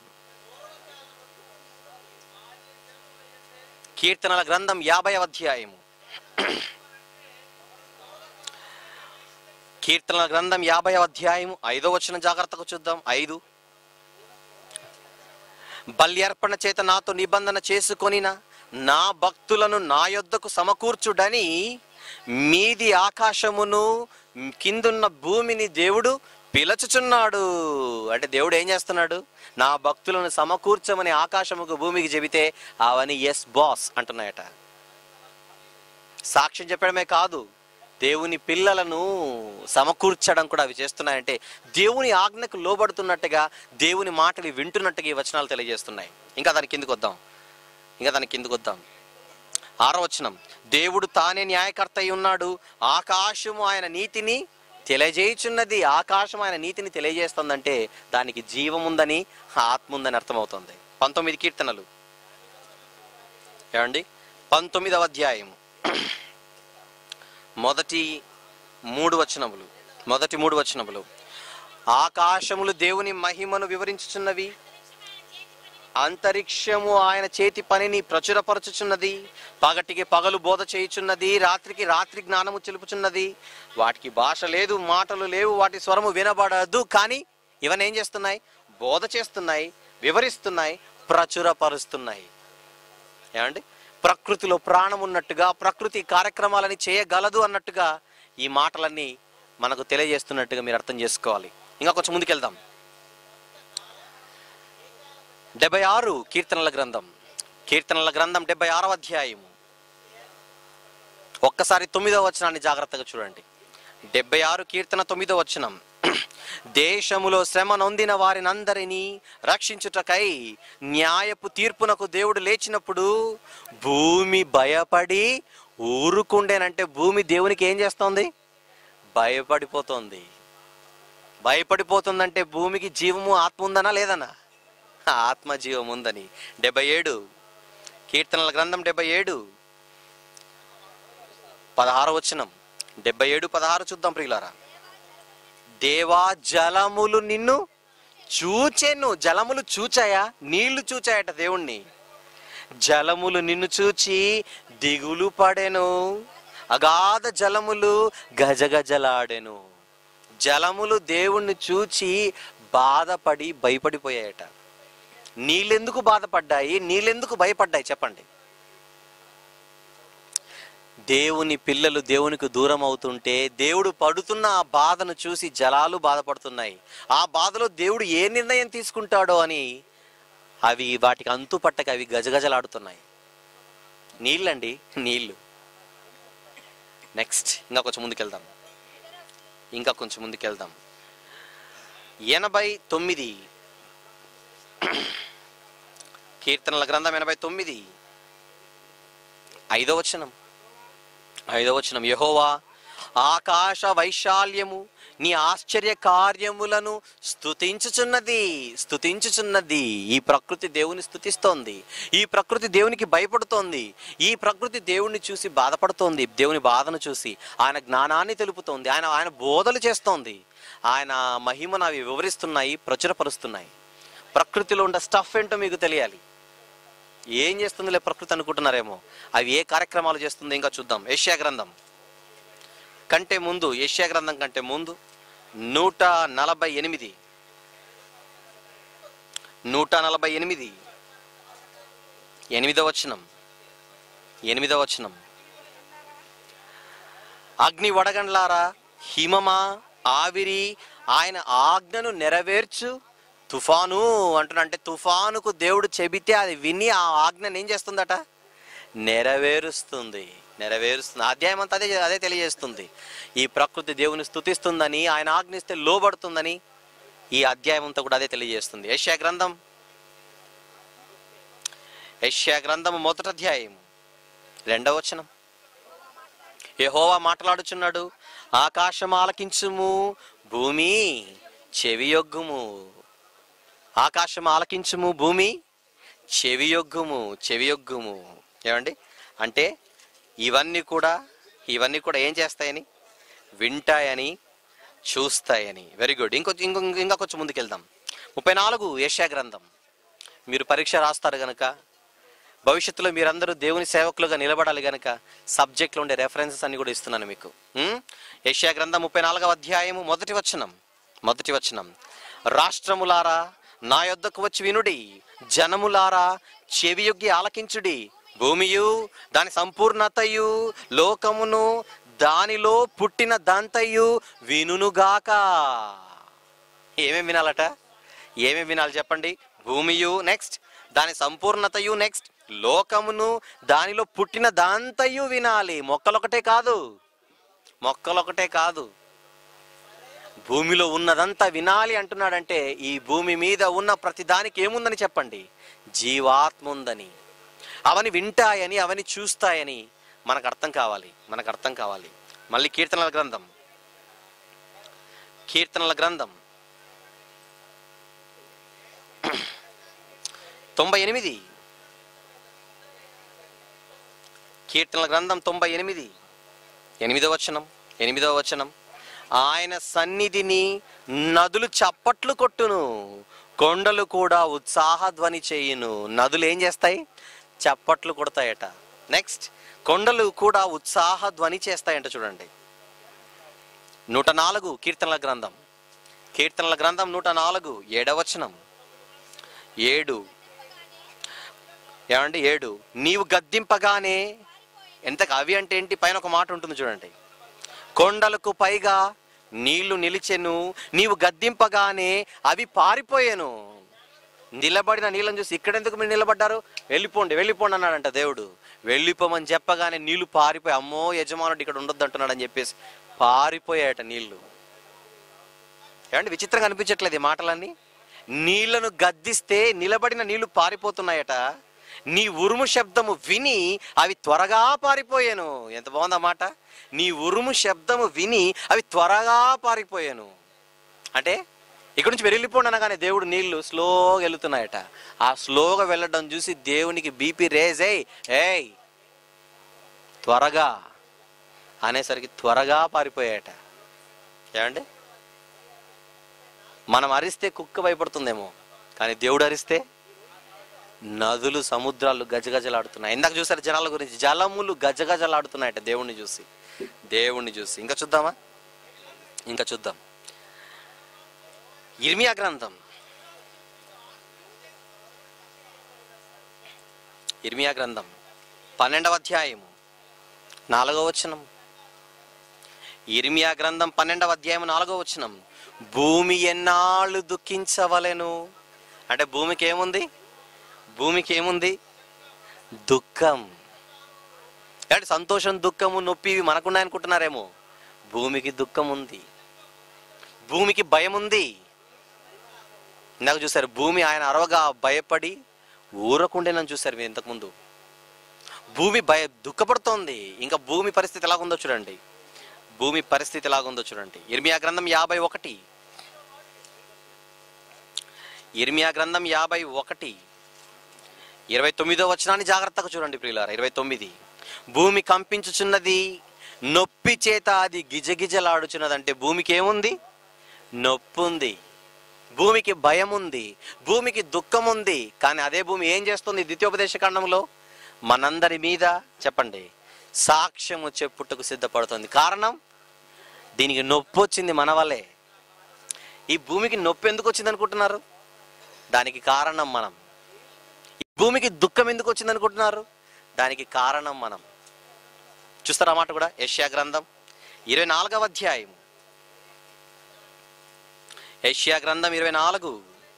కీర్తనల గ్రంథం యాభై అధ్యాయము కీర్తనల గ్రంథం యాభై అధ్యాయము ఐదో వచ్చిన జాగ్రత్తగా చూద్దాం ఐదు బలి అర్పణ చేత నాతో నిబంధన చేసుకొనిన నా భక్తులను నా యొద్దకు సమకూర్చుడని మీది ఆకాశమును కిందున్న భూమిని దేవుడు పిలచుచున్నాడు అంటే దేవుడు ఏం చేస్తున్నాడు నా భక్తులను సమకూర్చమని ఆకాశముకు భూమికి చెబితే అవని ఎస్ బాస్ అంటున్నాయట సాక్ష్యం చెప్పడమే కాదు దేవుని పిల్లలను సమకూర్చడం కూడా అవి చేస్తున్నాయంటే దేవుని ఆజ్ఞకు లోబడుతున్నట్టుగా దేవుని మాటలు వింటున్నట్టుగా ఈ వచనాలు తెలియజేస్తున్నాయి ఇంకా దాని కిందకు వద్దాం ఇంకా దాని కిందకు వద్దాం ఆరో వచనం దేవుడు తానే న్యాయకర్త అయి ఉన్నాడు ఆకాశము ఆయన నీతిని తెలియజేయుచున్నది ఆకాశం ఆయన నీతిని తెలియజేస్తుందంటే దానికి జీవం ఉందని ఆత్మ ఉందని అర్థమవుతుంది పంతొమ్మిది కీర్తనలు ఏమండి పంతొమ్మిదవ అధ్యాయము మొదటి మూడు వచనములు మొదటి మూడు వచనములు ఆకాశములు దేవుని మహిమను వివరించుచున్నవి అంతరిక్షము ఆయన చేతి పనిని ప్రచురపరచుచున్నది పగటికి పగలు బోధ చేయుచున్నది రాత్రికి రాత్రి జ్ఞానము తెలుపుచున్నది వాటికి భాష లేదు మాటలు లేవు వాటి స్వరము వినబడదు కానీ ఇవన్నీ ఏం చేస్తున్నాయి బోధ చేస్తున్నాయి వివరిస్తున్నాయి ప్రచురపరుస్తున్నాయి ఏమండి ప్రకృతిలో ప్రాణం ఉన్నట్టుగా ప్రకృతి కార్యక్రమాలని చేయగలదు అన్నట్టుగా ఈ మాటలన్నీ మనకు తెలియజేస్తున్నట్టుగా మీరు అర్థం చేసుకోవాలి ఇంకా కొంచెం ముందుకెళ్దాం డెబ్బై ఆరు కీర్తనల గ్రంథం కీర్తనల గ్రంథం డెబ్బై ఆరవ అధ్యాయము ఒక్కసారి తొమ్మిదవ వచనాన్ని జాగ్రత్తగా చూడండి డెబ్బై ఆరు కీర్తన తొమ్మిదవ వచనం దేశములో శ్రమ నొందిన వారినందరినీ రక్షించుటకై న్యాయపు తీర్పునకు దేవుడు లేచినప్పుడు భూమి భయపడి ఊరుకుండేనంటే భూమి దేవునికి ఏం చేస్తోంది భయపడిపోతోంది భయపడిపోతుందంటే భూమికి జీవము ఆత్మ ఉందనా లేదనా ఆత్మ జీవం ఉందని డెబ్బై ఏడు కీర్తనల గ్రంథం డెబ్బై ఏడు పదహారు వచనం డెబ్బై ఏడు పదహారు చూద్దాం ప్రియులారా దేవా జలములు నిన్ను చూచెను జలములు చూచాయా నీళ్లు చూచాయట దేవుణ్ణి జలములు నిన్ను చూచి దిగులు పడెను అగాధ జలములు గజగజలాడెను జలములు దేవుణ్ణి చూచి బాధపడి భయపడిపోయాయట నీళ్ళెందుకు బాధపడ్డాయి నీళ్ళెందుకు భయపడ్డాయి చెప్పండి దేవుని పిల్లలు దేవునికి దూరం అవుతుంటే దేవుడు పడుతున్న ఆ బాధను చూసి జలాలు బాధపడుతున్నాయి ఆ బాధలో దేవుడు ఏ నిర్ణయం తీసుకుంటాడో అని అవి వాటికి అంతు పట్టక అవి గజగజలాడుతున్నాయి నీళ్ళండి నీళ్ళు నెక్స్ట్ ఇంకా కొంచెం ముందుకెళ్దాం ఇంకా కొంచెం ముందుకెళ్దాం ఎనభై తొమ్మిది కీర్తనల గ్రంథం ఎనభై తొమ్మిది ఐదో వచనం ఐదో వచనం యహోవా ఆకాశ వైశాల్యము నీ ఆశ్చర్య కార్యములను స్తుతించుచున్నది స్తుతించుచున్నది ఈ ప్రకృతి దేవుని స్తుతిస్తోంది ఈ ప్రకృతి దేవునికి భయపడుతోంది ఈ ప్రకృతి దేవుణ్ణి చూసి బాధపడుతోంది దేవుని బాధను చూసి ఆయన జ్ఞానాన్ని తెలుపుతోంది ఆయన ఆయన బోధలు చేస్తోంది ఆయన మహిమను అవి వివరిస్తున్నాయి ప్రచురపరుస్తున్నాయి ప్రకృతిలో ఉన్న స్టఫ్ ఏంటో మీకు తెలియాలి ఏం చేస్తుందిలే ప్రకృతి అనుకుంటున్నారేమో అవి ఏ కార్యక్రమాలు చేస్తుందో ఇంకా చూద్దాం ఏషియా గ్రంథం కంటే ముందు ఏషియా గ్రంథం కంటే ముందు నూట నలభై ఎనిమిది నూట నలభై ఎనిమిది ఎనిమిదవ వచనం ఎనిమిదవ వచనం అగ్ని వడగండ్లారా హిమమా ఆవిరి ఆయన ఆజ్ఞను నెరవేర్చు తుఫాను అంటున్నా అంటే తుఫానుకు దేవుడు చెబితే అది విని ఆ ఆజ్ఞను ఏం చేస్తుందట నెరవేరుస్తుంది నెరవేరుస్తుంది అధ్యాయం అంతా అదే అదే తెలియజేస్తుంది ఈ ప్రకృతి దేవుని స్తుతిస్తుందని ఆయన ఆజ్ఞిస్తే లోబడుతుందని ఈ అధ్యాయం అంతా కూడా అదే తెలియజేస్తుంది యెషయా గ్రంథం యెషయా గ్రంథం మొదటి అధ్యాయం రెండవ వచనం యెహోవా మాట్లాడుచున్నాడు ఆకాశం ఆలకించుము భూమి చెవియొగ్గుము ఆకాశం ఆలకించుము భూమి చెవియొగ్గుము చెవియొగ్గుము ఏమండి అంటే ఇవన్నీ కూడా ఇవన్నీ కూడా ఏం చేస్తాయని వింటాయని చూస్తాయని వెరీ గుడ్ ఇంకొంచెం ఇంకో ఇంకా కొంచెం ముందుకెళ్దాం ముప్పై నాలుగు ఏషియా గ్రంథం మీరు పరీక్ష రాస్తారు గనక భవిష్యత్తులో మీరందరూ దేవుని సేవకులుగా నిలబడాలి గనక సబ్జెక్ట్లో ఉండే రెఫరెన్సెస్ అన్ని కూడా ఇస్తున్నాను మీకు ఉమ్? యెషయా గ్రంథం ముప్పై నాలుగవ అధ్యాయము మొదటి వచనం మొదటి వచనం రాష్ట్రములారా నా యొద్దకు వచ్చి వినుడి జనములారా చెవియొగ్గి ఆలకించుడి భూమియు దాని సంపూర్ణతయు లోకమును దానిలో పుట్టిన దంతయు వినుగాక ఏమేమి వినాలట ఏమేమి వినాలి చెప్పండి భూమియు నెక్స్ట్ దాని సంపూర్ణతయు నెక్స్ట్ లోకమును దానిలో పుట్టిన దాంతయు వినాలి మొక్కలొకటే కాదు మొక్కలొకటే కాదు భూమిలో ఉన్నదంతా వినాలి అంటున్నాడంటే ఈ భూమి మీద ఉన్న ప్రతి దానికి ఏముందని చెప్పండి జీవాత్మ ఉందని అవని వింటాయని అవని చూస్తాయని మనకు అర్థం కావాలి మనకు అర్థం కావాలి మళ్ళీ కీర్తనల గ్రంథం కీర్తనల గ్రంథం తొంభై ఎనిమిది కీర్తనల గ్రంథం తొంభై ఎనిమిది ఎనిమిదవ వచనం ఎనిమిదవ వచనం ఆయన సన్నిధిని నదులు చప్పట్లు కొట్టును కొండలు కూడా ఉత్సాహ ధ్వని చేయును నదులు ఏం చేస్తాయి చప్పట్లు కొడతాయట నెక్స్ట్ కొండలు కూడా ఉత్సాహ ధ్వని చేస్తాయంట చూడండి నూట నాలుగు కీర్తనల గ్రంథం కీర్తనల గ్రంథం నూట నాలుగు ఏడవచనం ఏడు ఏమండి ఏడు నీవు గద్దింపగానే ఎంత అవి అంటే ఏంటి పైన ఒక మాట ఉంటుంది చూడండి కొండలకు పైగా నీళ్లు నిలిచెను నీవు గద్దింపగానే అవి పారిపోయాను నిలబడిన నీళ్ళని చూసి ఇక్కడెందుకు మీరు నిలబడ్డారు వెళ్ళిపోండి వెళ్ళిపోండి అన్నాడంట దేవుడు వెళ్ళిపోమని చెప్పగానే నీళ్లు పారిపోయి అమ్మో యజమానుడు ఇక్కడ ఉండొద్దు అంటున్నాడు అని చెప్పేసి పారిపోయాయట నీళ్లు ఏమండి విచిత్రంగా అనిపించట్లేదు ఈ మాటలన్నీ నీళ్లను గద్దిస్తే నిలబడిన నీళ్లు పారిపోతున్నాయట నీ ఉరుము శబ్దము విని అవి త్వరగా పారిపోయాను ఎంత బాగుందా మాట నీ ఉరుము శబ్దము విని అవి త్వరగా పారిపోయాను అంటే ఇక్కడ నుంచి వెళ్ళిపోండి అనగానే దేవుడు నీళ్లు స్లోగా వెళ్తున్నాయట ఆ స్లోగా వెళ్ళడం చూసి దేవునికి బీపీ రేజ్ అయ్యి ఏయ్ త్వరగా అనేసరికి త్వరగా పారిపోయాయట ఏమండి మనం అరిస్తే కుక్క భయపడుతుందేమో కానీ దేవుడు అరిస్తే నదులు సముద్రాలు గజగజలాడుతున్నాయి ఇందాక చూసారు జనాల గురించి జలములు గజగజలాడుతున్నాయట దేవుణ్ణి చూసి దేవుణ్ణి చూసి ఇంకా చూద్దామా ఇంకా చూద్దాం ఇర్మియా గ్రంథం ఇర్మియా గ్రంథం పన్నెండవ అధ్యాయము నాలుగవ వచనం ఇర్మియా గ్రంథం పన్నెండవ అధ్యాయం నాలుగవ వచనం భూమి ఎన్నాళ్ళు దుఃఖించవలెను అంటే భూమికి ఏముంది భూమికి ఏముంది దుఃఖం అంటే సంతోషం దుఃఖము నొప్పి ఇవి మనకున్నాయి అనుకుంటున్నారేమో భూమికి దుఃఖం ఉంది భూమికి భయం ఉంది ఇందాక చూసారు భూమి ఆయన అరవగా భయపడి ఊరకుండేనని చూసారు మీరు ఇంతకుముందు భూమి భయ దుఃఖపడుతోంది ఇంకా భూమి పరిస్థితి ఎలాగుందో చూడండి భూమి పరిస్థితి ఎలాగుందో చూడండి ఇర్మియా గ్రంథం యాభై ఒకటి ఇర్మియా గ్రంథం యాభై ఒకటి ఇరవై తొమ్మిదో వచనాన్ని జాగ్రత్తగా చూడండి ప్రియులారా ఇరవై తొమ్మిది భూమి కంపించుచున్నది నొప్పి చేత అది గిజగిజలాడుచున్నదంటే భూమికి ఏముంది నొప్పి ఉంది భూమికి భయం ఉంది భూమికి దుఃఖం ఉంది కానీ అదే భూమి ఏం చేస్తుంది ద్వితీయోపదేశ ఖండంలో మనందరి మీద చెప్పండి సాక్ష్యము చెప్పుటకు సిద్ధపడుతుంది కారణం దీనికి నొప్పి వచ్చింది మన వల్లే ఈ భూమికి నొప్పి ఎందుకు వచ్చింది అనుకుంటున్నారు దానికి కారణం మనం ఈ భూమికి దుఃఖం ఎందుకు వచ్చింది అనుకుంటున్నారు దానికి కారణం మనం చూస్తారా ఆ మాట కూడా యష్యా గ్రంథం ఇరవై నాలుగవ అధ్యాయం యష్యా గ్రంథం ఇరవై నాలుగు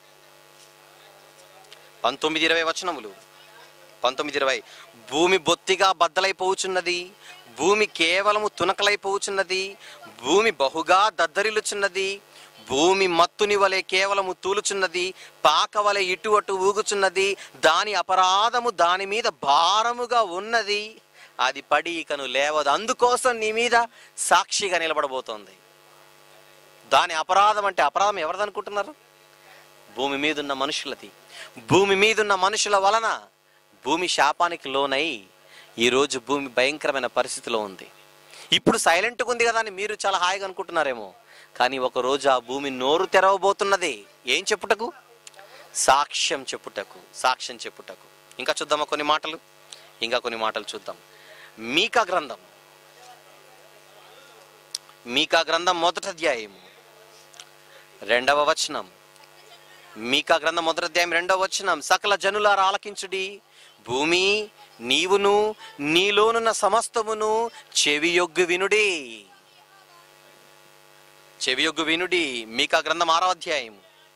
పంతొమ్మిది ఇరవై వచనములు పంతొమ్మిది ఇరవై భూమి బొత్తిగా బద్దలైపోవుచున్నది భూమి కేవలము తునకలైపోవుచున్నది భూమి బహుగా దద్దరిల్లుచున్నది భూమి మత్తుని వలె కేవలము తూలుచున్నది పాక వలె ఇటు అటు ఊగుచున్నది దాని అపరాధము దాని మీద భారముగా ఉన్నది అది పడి ఇకను లేవదు అందుకోసం నీ మీద సాక్షిగా నిలబడబోతోంది దాని అపరాధం అంటే అపరాధం ఎవరిది అనుకుంటున్నారు భూమి మీదున్న మనుషులది భూమి మీదున్న మనుషుల వలన భూమి శాపానికి లోనై ఈరోజు భూమి భయంకరమైన పరిస్థితిలో ఉంది ఇప్పుడు సైలెంట్గా ఉంది కదా అని మీరు చాలా హాయిగా అనుకుంటున్నారేమో కానీ ఒక రోజు ఆ భూమి నోరు తెరవబోతున్నది ఏం చెప్పుటకు సాక్ష్యం చెప్పుటకు సాక్ష్యం చెప్పుటకు ఇంకా చూద్దామా కొన్ని మాటలు ఇంకా కొన్ని మాటలు చూద్దాం మీకా గ్రంథం మీకా గ్రంథం మొదటి అధ్యాయము రెండవ వచనం మీకా గ్రంథం మొదటి అధ్యాయం రెండవ వచనం సకల జనులారా ఆలకించుడి భూమి నీవును నీలోనున్న సమస్తమును చెవియొగ్గు వినుడి చెవియొగ్గు వినుడి మీకా గ్రంథం ఆరవ అధ్యాయం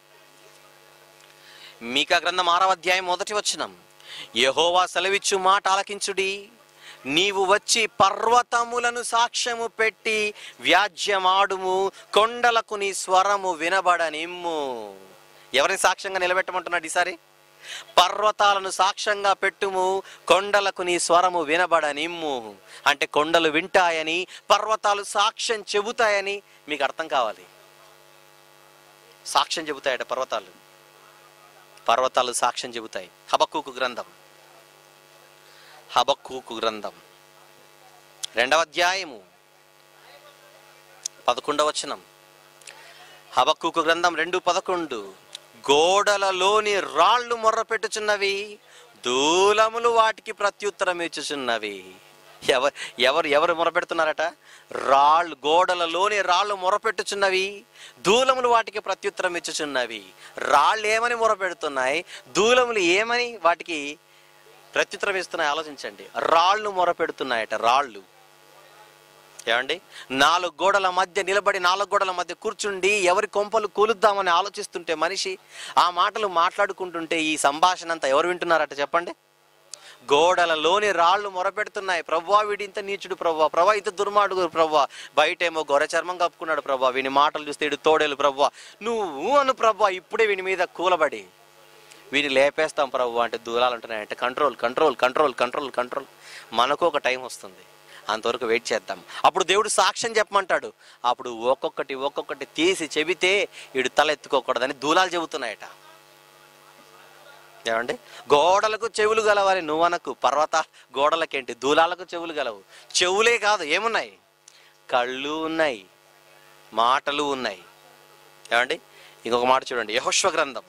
మీకా గ్రంథం ఆరవ అధ్యాయం మొదటి వచనం యహోవా సెలవిచ్చు మాట ఆలకించుడి నీవు వచ్చి పర్వతములను సాక్ష్యము పెట్టి వ్యాజ్యమాడుము కొండలకు నీ స్వరము వినబడనిమ్ము ఎవరిని సాక్ష్యంగా నిలబెట్టమంటున్నాడు ఈసారి పర్వతాలను సాక్ష్యంగా పెట్టుము కొండలకు నీ స్వరము వినబడనిమ్ము అంటే కొండలు వింటాయని పర్వతాలు సాక్ష్యం చెబుతాయని మీకు అర్థం కావాలి సాక్ష్యం చెబుతాయట పర్వతాలు పర్వతాలు సాక్ష్యం చెబుతాయి హబక్కూకు గ్రంథం హబక్కూకు గ్రంథం రెండవ అధ్యాయము పదకొండవ వచనం హబక్కూకు గ్రంథం రెండు పదకొండు గోడలలోని రాళ్ళు మొర్రపెట్టుచున్నవి దూలములు వాటికి ప్రత్యుత్తరం ఇచ్చుచున్నవి ఎవరు ఎవరు ఎవరు మొరపెడుతున్నారట రాళ్ళు గోడలలోని రాళ్ళు మొరపెట్టుచున్నవి దూలములు వాటికి ప్రత్యుత్తరం ఇచ్చుచున్నవి రాళ్ళు ఏమని మొరపెడుతున్నాయి దూలములు ఏమని వాటికి ప్రత్యుత్తరం ఇస్తున్నాయి ఆలోచించండి రాళ్ళు మొరపెడుతున్నాయట రాళ్ళు ఏమండి నాలుగు గోడల మధ్య నిలబడి నాలుగు గోడల మధ్య కూర్చుండి ఎవరి కొంపలు కూలుద్దామని ఆలోచిస్తుంటే మనిషి ఆ మాటలు మాట్లాడుకుంటుంటే ఈ సంభాషణ అంతా ఎవరు వింటున్నారట చెప్పండి గోడలలోని రాళ్ళు మొరపెడుతున్నాయి ప్రవ్వా వీడి ఇంత నీచుడు ప్రవ్వా ప్రవ్వా ఇంత దుర్మార్గుడు ప్రవ్వా బయటేమో గొర్రె చర్మం కప్పుకున్నాడు ప్రవ్వా వీని మాటలు చూస్తే ఇడు తోడేలు ప్రవ్వా నువ్వు అను ప్రవ్వా ఇప్పుడే వీని మీద కూలబడి వీని లేపేస్తాం ప్రభు అంటే దూరాలు అంటున్నాయి అంటే control control control control control మనకు ఒక టైం వస్తుంది అంతవరకు వెయిట్ చేద్దాం అప్పుడు దేవుడు సాక్ష్యం చెప్పమంటాడు అప్పుడు ఒక్కొక్కటి ఒక్కొక్కటి తీసి చెబితే వీడు తల ఎత్తుకోకూడదని దూలాలు చెబుతున్నాయట ఏమండి గోడలకు చెవులు గలవని నువ్వనకు పర్వత గోడలకేంటి దూలాలకు చెవులు గలవు చెవులే కాదు ఏమున్నాయి కళ్ళు ఉన్నాయి మాటలు ఉన్నాయి ఏమండి ఇంకొక మాట చూడండి యహోశ్వ గ్రంథం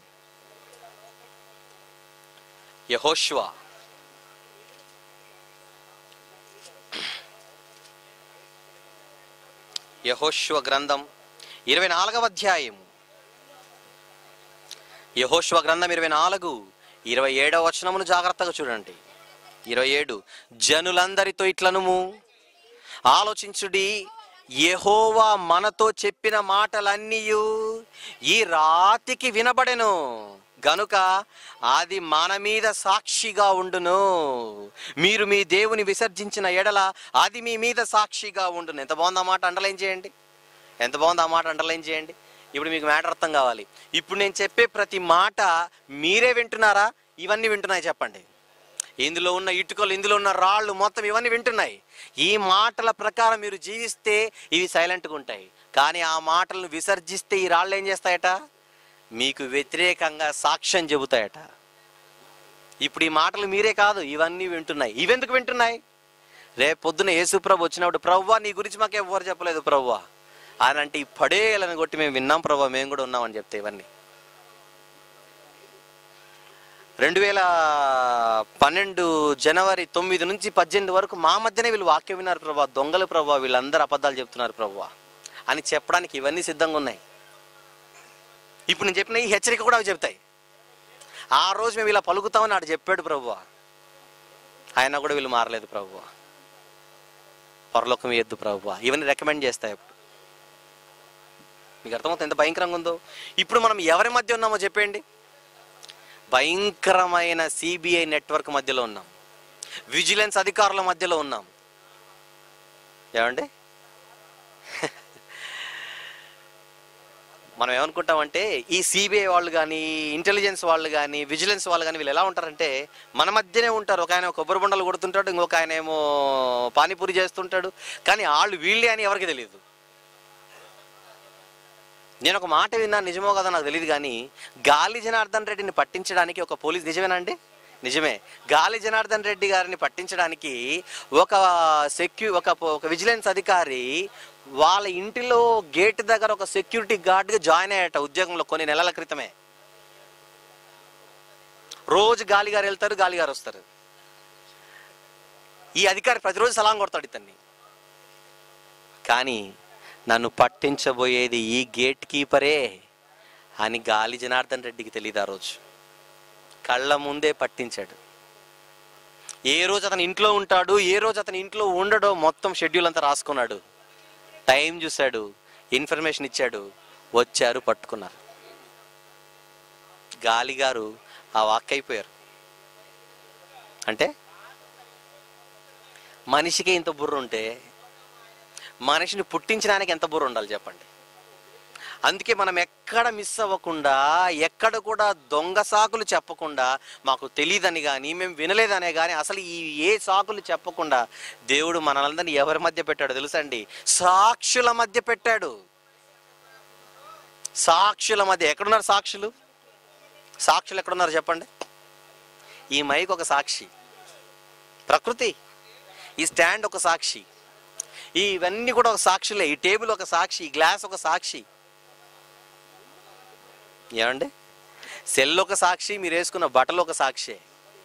యహోష్వా యహోష్వ గ్రంథం ఇరవై నాలుగవ అధ్యాయం యహోష్వ గ్రంథం ఇరవై నాలుగు ఇరవై ఏడవ వచనమును జాగ్రత్తగా చూడండి ఇరవై ఏడు జనులందరితో ఇట్లనుము ఆలోచించుడి యెహోవా మనతో చెప్పిన మాటలన్నీ ఈ రాతికి వినబడెను గనుక అది మన మీద సాక్షిగా ఉండును మీరు మీ దేవుని విసర్జించిన ఎడల అది మీ మీద సాక్షిగా ఉండును ఎంత బాగుంది ఆ మాట అండర్లైన్ చేయండి ఎంత బాగుంది ఆ మాట అండర్లైన్ చేయండి ఇప్పుడు మీకు మ్యాటర్ అర్థం కావాలి ఇప్పుడు నేను చెప్పే ప్రతి మాట మీరే వింటున్నారా ఇవన్నీ వింటున్నాయి చెప్పండి ఇందులో ఉన్న ఇటుకలు ఇందులో ఉన్న రాళ్ళు మొత్తం ఇవన్నీ వింటున్నాయి ఈ మాటల ప్రకారం మీరు జీవిస్తే ఇవి సైలెంట్గా ఉంటాయి కానీ ఆ మాటలను విసర్జిస్తే ఈ రాళ్ళు ఏం చేస్తాయట మీకు వ్యతిరేకంగా సాక్ష్యం చెబుతాయట ఇప్పుడు ఈ మాటలు మీరే కాదు ఇవన్నీ వింటున్నాయి ఇవెందుకు వింటున్నాయి రేపు పొద్దున యేసు ప్రభు వచ్చినప్పుడు ప్రవ్వా నీ గురించి మాకు ఎవరు చెప్పలేదు ప్రవ్వా అని అంటే ఈ పడేయాలని కొట్టి మేము విన్నాం ప్రభా మేము కూడా ఉన్నామని చెప్తే ఇవన్నీ రెండు వేల పన్నెండు జనవరి తొమ్మిది నుంచి పద్దెనిమిది వరకు మా మధ్యనే వీళ్ళు వాక్యం విన్నారు ప్రభా దొంగలు ప్రభా వీళ్ళందరూ అబద్ధాలు చెప్తున్నారు ప్రభా అని చెప్పడానికి ఇవన్నీ సిద్ధంగా ఉన్నాయి ఇప్పుడు నేను చెప్పిన ఈ హెచ్చరిక కూడా అవి చెప్తాయి ఆ రోజు మేము ఇలా పలుకుతామని ఆడు చెప్పాడు ప్రభువా ఆయన కూడా వీళ్ళు మారలేదు ప్రభువా పరలోకం ఎద్దు ప్రభువా ఇవన్నీ రికమెండ్ చేస్తాయి అప్పుడు మీకు అర్థమవుతుంది ఎంత భయంకరంగా ఉందో ఇప్పుడు మనం ఎవరి మధ్య ఉన్నామో చెప్పండి భయంకరమైన సిబిఐ నెట్వర్క్ మధ్యలో ఉన్నాం విజిలెన్స్ అధికారుల మధ్యలో ఉన్నాం ఏమండి మనం ఏమనుకుంటామంటే ఈ సిబిఐ వాళ్ళు కానీ ఇంటెలిజెన్స్ వాళ్ళు కానీ విజిలెన్స్ వాళ్ళు కానీ వీళ్ళు ఎలా ఉంటారంటే మన మధ్యనే ఉంటారు ఒక ఆయన కొబ్బరి బొండలు కొడుతుంటాడు ఇంకొక ఆయన ఏమో పానీపూరి చేస్తుంటాడు కానీ వాళ్ళు వీళ్ళే అని ఎవరికి తెలియదు నేను ఒక మాట విన్నాను నిజమో కదా నాకు తెలియదు కానీ గాలి జనార్దన్ రెడ్డిని పట్టించడానికి ఒక పోలీస్ నిజమేనండి నిజమే గాలి జనార్దన్ రెడ్డి గారిని పట్టించడానికి ఒక సెక్యూ ఒక ఒక విజిలెన్స్ అధికారి వాళ్ళ ఇంటిలో గేట్ దగ్గర ఒక సెక్యూరిటీ గార్డ్గా జాయిన్ అయ్యాట ఉద్యోగంలో కొన్ని నెలల క్రితమే రోజు గాలిగారు వెళ్తారు గాలిగారు వస్తారు ఈ అధికారి ప్రతిరోజు సలాం కొడతాడు ఇతన్ని కానీ నన్ను పట్టించబోయేది ఈ గేట్ కీపరే అని గాలి జనార్దన్ రెడ్డికి తెలియదు ఆ రోజు కళ్ళ ముందే పట్టించాడు ఏ రోజు అతను ఇంట్లో ఉంటాడు ఏ రోజు అతని ఇంట్లో ఉండడో మొత్తం షెడ్యూల్ అంతా రాసుకున్నాడు టైం చూశాడు ఇన్ఫర్మేషన్ ఇచ్చాడు వచ్చారు పట్టుకున్నారు గాలి గారు ఆ వాక్ అయిపోయారు అంటే మనిషికి ఇంత బుర్ర ఉంటే మనిషిని పుట్టించడానికి ఎంత బుర్ర ఉండాలి చెప్పండి అందుకే మనం ఎక్కడ మిస్ అవ్వకుండా ఎక్కడ కూడా దొంగ సాకులు చెప్పకుండా మాకు తెలియదని కానీ మేము వినలేదనే కానీ అసలు ఈ ఏ సాకులు చెప్పకుండా దేవుడు మనలందరినీ ఎవరి మధ్య పెట్టాడు తెలుసండి సాక్షుల మధ్య పెట్టాడు సాక్షుల మధ్య ఎక్కడున్నారు సాక్షులు సాక్షులు ఎక్కడున్నారు చెప్పండి ఈ మైక్ ఒక సాక్షి ప్రకృతి ఈ స్టాండ్ ఒక సాక్షి ఈ ఇవన్నీ కూడా ఒక సాక్షులే ఈ టేబుల్ ఒక సాక్షి ఈ గ్లాస్ ఒక సాక్షి ఏమండి సెల్ ఒక సాక్షి మీరు వేసుకున్న బట్టలు ఒక సాక్షి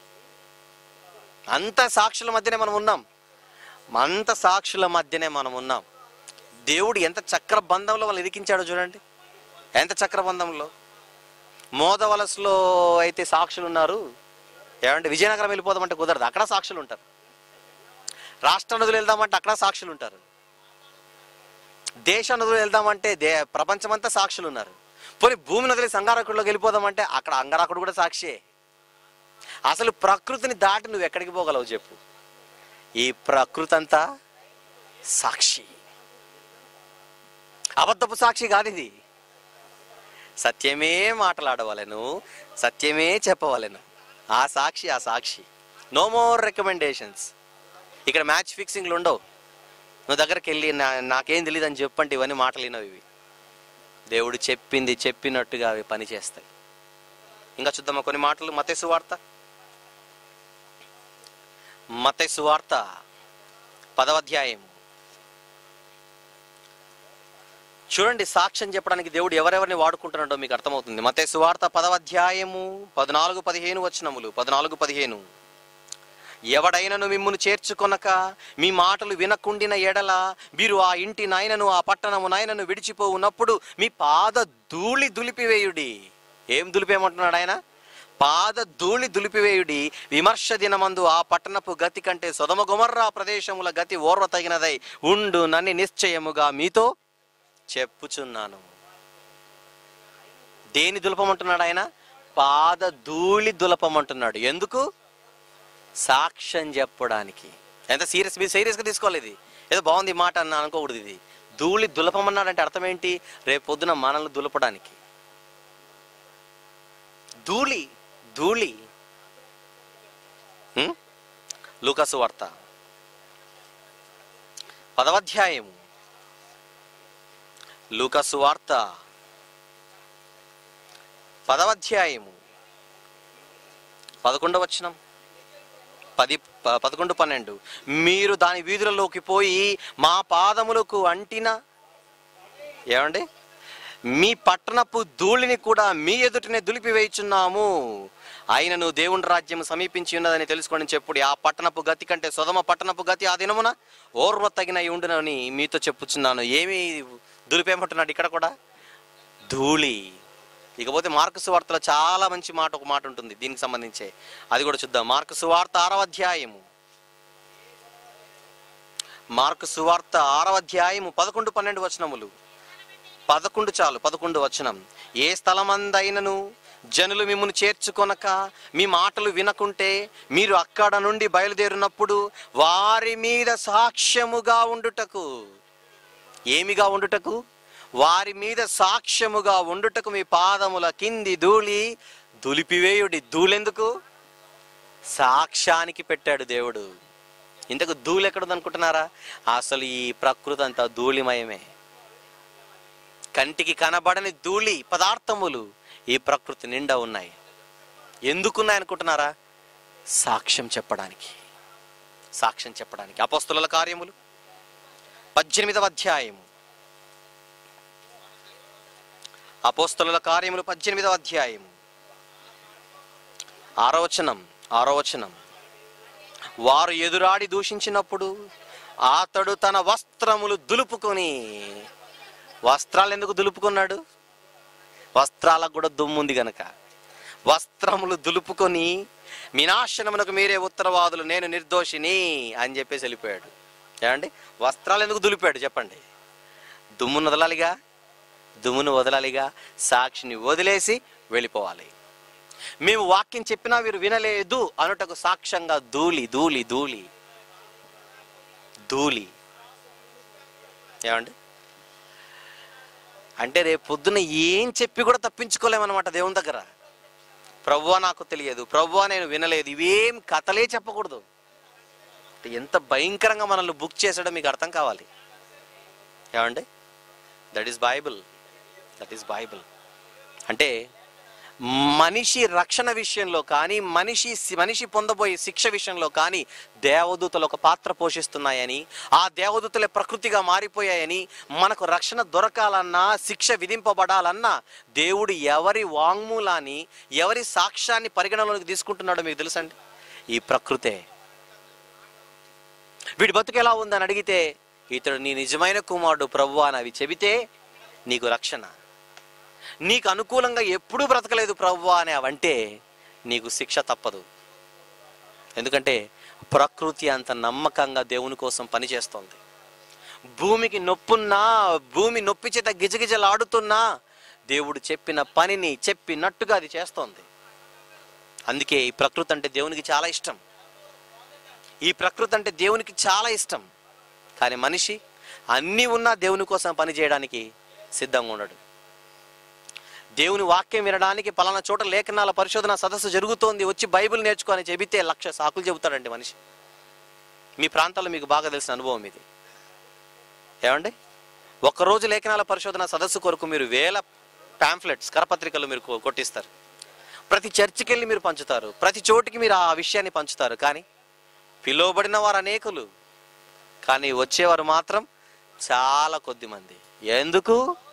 అంత సాక్షుల మధ్యనే మనం ఉన్నాం అంత సాక్షుల మధ్యనే మనం ఉన్నాం దేవుడు ఎంత చక్రబంధంలో వాళ్ళు ఇరికించాడో చూడండి ఎంత చక్రబంధంలో మోదవలసలో అయితే సాక్షులు ఉన్నారు ఏమంటే విజయనగరం వెళ్ళిపోదామంటే కుదరదు అక్కడ సాక్షులు ఉంటారు రాష్ట్ర నదులు వెళ్దామంటే అక్కడ సాక్షులు ఉంటారు దేశ నదులు వెళ్దామంటే దే ప్రపంచమంతా సాక్షులు ఉన్నారు పోనీ భూమి నదిలి సంగారకుడిలోకి వెళ్ళిపోదామంటే అక్కడ అంగారకుడు కూడా సాక్షియే అసలు ప్రకృతిని దాటి నువ్వు ఎక్కడికి పోగలవు చెప్పు ఈ ప్రకృతి అంతా సాక్షి అబద్ధపు సాక్షి కాదు ఇది సత్యమే మాట్లాడవలను సత్యమే చెప్పవలను ఆ సాక్షి ఆ సాక్షి నో మోర్ రికమెండేషన్స్ ఇక్కడ మ్యాచ్ ఫిక్సింగ్లు ఉండవు నువ్వు దగ్గరికి వెళ్ళి నా నాకేం తెలియదు అని చెప్పంటే ఇవన్నీ మాటలు వినవు ఇవి దేవుడు చెప్పింది చెప్పినట్టుగా అవి పనిచేస్తాయి ఇంకా చూద్దామా కొన్ని మాటలు మతేసు వార్త మతేసు వార్త పదవ అధ్యాయం చూడండి సాక్ష్యం చెప్పడానికి దేవుడు ఎవరెవరిని వాడుకుంటున్నాడో మీకు అర్థమవుతుంది మతేసు వార్త పదవ అధ్యాయము పద్నాలుగు పదిహేను వచనములు పద్నాలుగు పదిహేను ఎవడైనను మిమ్మును చేర్చుకొనక మీ మాటలు వినకుండిన ఎడల మీరు ఆ ఇంటి నాయనను ఆ పట్టణము నాయనను విడిచిపోవునప్పుడు మీ పాద ధూళి దులిపివేయుడి ఏం దులిపేయమంటున్నాడు ఆయన పాద ధూళి దులిపివేయుడి విమర్శ దినమందు ఆ పట్టణపు గతి కంటే సొదమ గుమర్రా ప్రదేశముల గతి ఓర్వ తగినదై ఉండు నన్ను నిశ్చయముగా మీతో చెప్పుచున్నాను దేని దులపమంటున్నాడు ఆయన పాద ధూళి దులపమంటున్నాడు ఎందుకు సాక్ష్యం చెప్పడానికి ఎంత సీరియస్ మీరు సీరియస్గా తీసుకోవాలి ఇది ఏదో బాగుంది ఈ మాట అన్న అనుకోకూడదు ఇది ధూళి దులపమన్నాడంటే అర్థం ఏంటి రేపు పొద్దున మనల్ని దులపడానికి ధూళి ధూళి హ్మ్? లూకాసు వార్త పదవాధ్యాయము లూకాసు వార్త పదవాధ్యాయము పదకొండవ వచనం పది ప- పదకొండు పన్నెండు మీరు దాని వీధులలోకి పోయి మా పాదములకు అంటిన ఏమండి మీ పట్టణపు ధూళిని కూడా మీ ఎదుటనే దులిపివేయుచున్నాము ఆయనను దేవుని రాజ్యం సమీపించి ఉన్నదని తెలుసుకోండి చెప్పుడు ఆ పట్టణపు గతి కంటే సొదమ పట్టణపు గతి ఆ దినమున ఓర్వ తగిన ఉండునని మీతో చెప్పుచున్నాను ఏమి దులిపేయమంటున్నాడు ఇక్కడ కూడా ధూళి ఇకపోతే మార్కు వార్తలో చాలా మంచి మాట ఒక మాట ఉంటుంది దీనికి సంబంధించే అది కూడా చూద్దాం మార్కు సువార్త ఆరవ అధ్యాయము మార్కు సువార్త ఆరవ అధ్యాయము పదకొండు పన్నెండు వచనములు పదకొండు చాలు పదకొండు వచనం ఏ స్థలమందైనను జనులు మిమ్మల్ని చేర్చుకొనక మీ మాటలు వినకుంటే మీరు అక్కడ నుండి బయలుదేరినప్పుడు వారి మీద సాక్ష్యముగా ఉండుటకు ఏమిగా ఉండుటకు వారి మీద సాక్ష్యముగా ఉండుటకు మీ పాదముల కింది ధూళి దులిపివేయుడి ధూళెందుకు సాక్ష్యానికి పెట్టాడు దేవుడు ఇంతకు ధూళి ఎక్కడుంది అనుకుంటున్నారా అసలు ఈ ప్రకృతి అంతా ధూళిమయమే కంటికి కనబడని ధూళి పదార్థములు ఈ ప్రకృతి నిండా ఉన్నాయి ఎందుకున్నాయి అనుకుంటున్నారా సాక్ష్యం చెప్పడానికి సాక్ష్యం చెప్పడానికి అపస్తుల కార్యములు పద్దెనిమిదవ అధ్యాయము అపోస్తలుల కార్యములు పద్దెనిమిదవ అధ్యాయము ఆరోచనం ఆరోచనం వారు ఎదురాడి దూషించినప్పుడు అతడు తన వస్త్రములు దులుపుకొని వస్త్రాలు ఎందుకు దులుపుకున్నాడు వస్త్రాలకు కూడా దుమ్ముంది గనక వస్త్రములు దులుపుకొని మీ నాశనమునకు మీరే ఉత్తరవాదులు నేను నిర్దోషిని అని చెప్పేసి వెళ్ళిపోయాడు ఏమండి వస్త్రాలు ఎందుకు దులిపాడు చెప్పండి దుమ్మును వదలాలిగా దుమ్మును వదలాలిగా సాక్షిని వదిలేసి వెళ్ళిపోవాలి మేము వాక్యం చెప్పినా వీరు వినలేదు అనుటకు సాక్ష్యంగా ధూళి ధూళి ధూళి ధూళి ఏమండి అంటే రేపు పొద్దున ఏం చెప్పి కూడా తప్పించుకోలేమన్నమాట దేవుని దగ్గర ప్రవ్వా నాకు తెలియదు ప్రవ్వా నేను వినలేదు ఇవేం కథలే చెప్పకూడదు అంటే ఎంత భయంకరంగా మనల్ని బుక్ చేసాడో మీకు అర్థం కావాలి ఏమండి that is Bible that is Bible అంటే మనిషి రక్షణ విషయంలో కానీ మనిషి మనిషి పొందబోయే శిక్ష విషయంలో కానీ దేవదూతలు ఒక పాత్ర పోషిస్తున్నాయని ఆ దేవదూతలే ప్రకృతిగా మారిపోయాయని మనకు రక్షణ దొరకాలన్నా శిక్ష విధింపబడాలన్నా దేవుడు ఎవరి వాంగ్మూలాన్ని ఎవరి సాక్ష్యాన్ని పరిగణలోకి తీసుకుంటున్నాడో మీకు తెలుసండి ఈ ప్రకృతే వీడి బతుకు ఎలా ఉందని అడిగితే ఇతడు నీ నిజమైన కుమారుడు ప్రభు అని అవి చెబితే నీకు రక్షణ నీకు అనుకూలంగా ఎప్పుడూ బ్రతకలేదు ప్రభు అని అవంటే నీకు శిక్ష తప్పదు ఎందుకంటే ప్రకృతి అంత నమ్మకంగా దేవుని కోసం పనిచేస్తోంది భూమికి నొప్పున్నా భూమి నొప్పి చేత గిజగిజలాడుతున్నా దేవుడు చెప్పిన పనిని చెప్పినట్టుగా అది చేస్తోంది అందుకే ఈ ప్రకృతి అంటే దేవునికి చాలా ఇష్టం ఈ ప్రకృతి అంటే దేవునికి చాలా ఇష్టం కానీ మనిషి అన్నీ ఉన్నా దేవుని కోసం పని చేయడానికి సిద్ధంగా ఉండడు దేవుని వాక్యం వినడానికి పలానా చోట లేఖనాల పరిశోధన సదస్సు జరుగుతోంది వచ్చి బైబిల్ నేర్చుకొని చెబితే లక్ష సాకులు చెబుతాడండి మనిషి మీ ప్రాంతాల్లో మీకు బాగా తెలిసిన అనుభవం ఇది ఏమండి ఒక్కరోజు లేఖనాల పరిశోధన సదస్సు కొరకు మీరు వేల పాంఫ్లెట్స్ కరపత్రికలు మీరు కొ- కొట్టిస్తారు ప్రతి చర్చికి వెళ్ళి మీరు పంచుతారు ప్రతి చోటికి మీరు ఆ విషయాన్ని పంచుతారు కానీ పిలువబడిన వారు అనేకులు కానీ వచ్చేవారు మాత్రం చాలా కొద్ది మంది ఎందుకు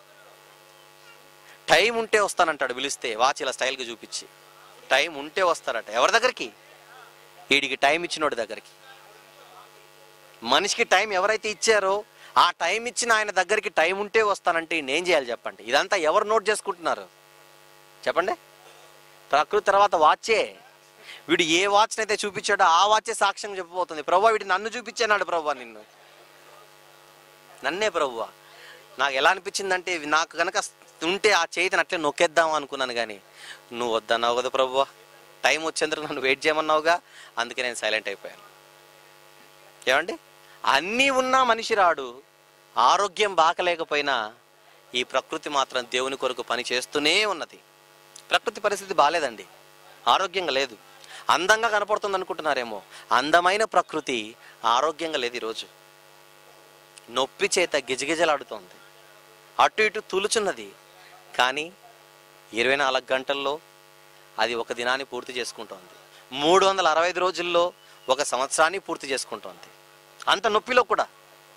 టైం ఉంటే వస్తానంటాడు పిలిస్తే వాచ్ ఇలా స్టైల్గా చూపించి టైం ఉంటే వస్తారట ఎవరి దగ్గరికి వీడికి టైం ఇచ్చినోడి దగ్గరికి మనిషికి టైం ఎవరైతే ఇచ్చారో ఆ టైం ఇచ్చిన ఆయన దగ్గరికి టైం ఉంటే వస్తానంటే నేనేం చేయాలి చెప్పండి ఇదంతా ఎవరు నోట్ చేసుకుంటున్నారు చెప్పండి ప్రకృతి తర్వాత వాచే వీడు ఏ వాచ్ని అయితే చూపించాడో ఆ వాచే సాక్ష్యం చెప్పబోతుంది ప్రభు వీడు నన్ను చూపించాడు ప్రభు నిన్ను నన్నే ప్రభువా నాకు ఎలా అనిపించిందంటే ఇవి నాకు కనుక ఉంటే ఆ చేతిని అట్లే నొక్కేద్దాం అనుకున్నాను కానీ నువ్వు వద్దన్నావు కదా ప్రభువా టైం వచ్చేందుకు నన్ను వెయిట్ చేయమన్నావుగా అందుకే నేను సైలెంట్ అయిపోయాను ఏమండి అన్నీ ఉన్నా మనిషి రాడు ఆరోగ్యం బాకలేకపోయినా ఈ ప్రకృతి మాత్రం దేవుని కొరకు పని చేస్తూనే ఉన్నది ప్రకృతి పరిస్థితి బాగాలేదండి ఆరోగ్యంగా లేదు అందంగా కనపడుతుంది అనుకుంటున్నారేమో అందమైన ప్రకృతి ఆరోగ్యంగా లేదు ఈరోజు నొప్పి చేత గిజగిజలాడుతోంది అటు ఇటు తులుచున్నది కానీ ఇరవై నాలుగు గంటల్లో అది ఒక దినాన్ని పూర్తి చేసుకుంటోంది మూడు వందల అరవై ఐదు రోజుల్లో ఒక సంవత్సరాన్ని పూర్తి చేసుకుంటోంది అంత నొప్పిలో కూడా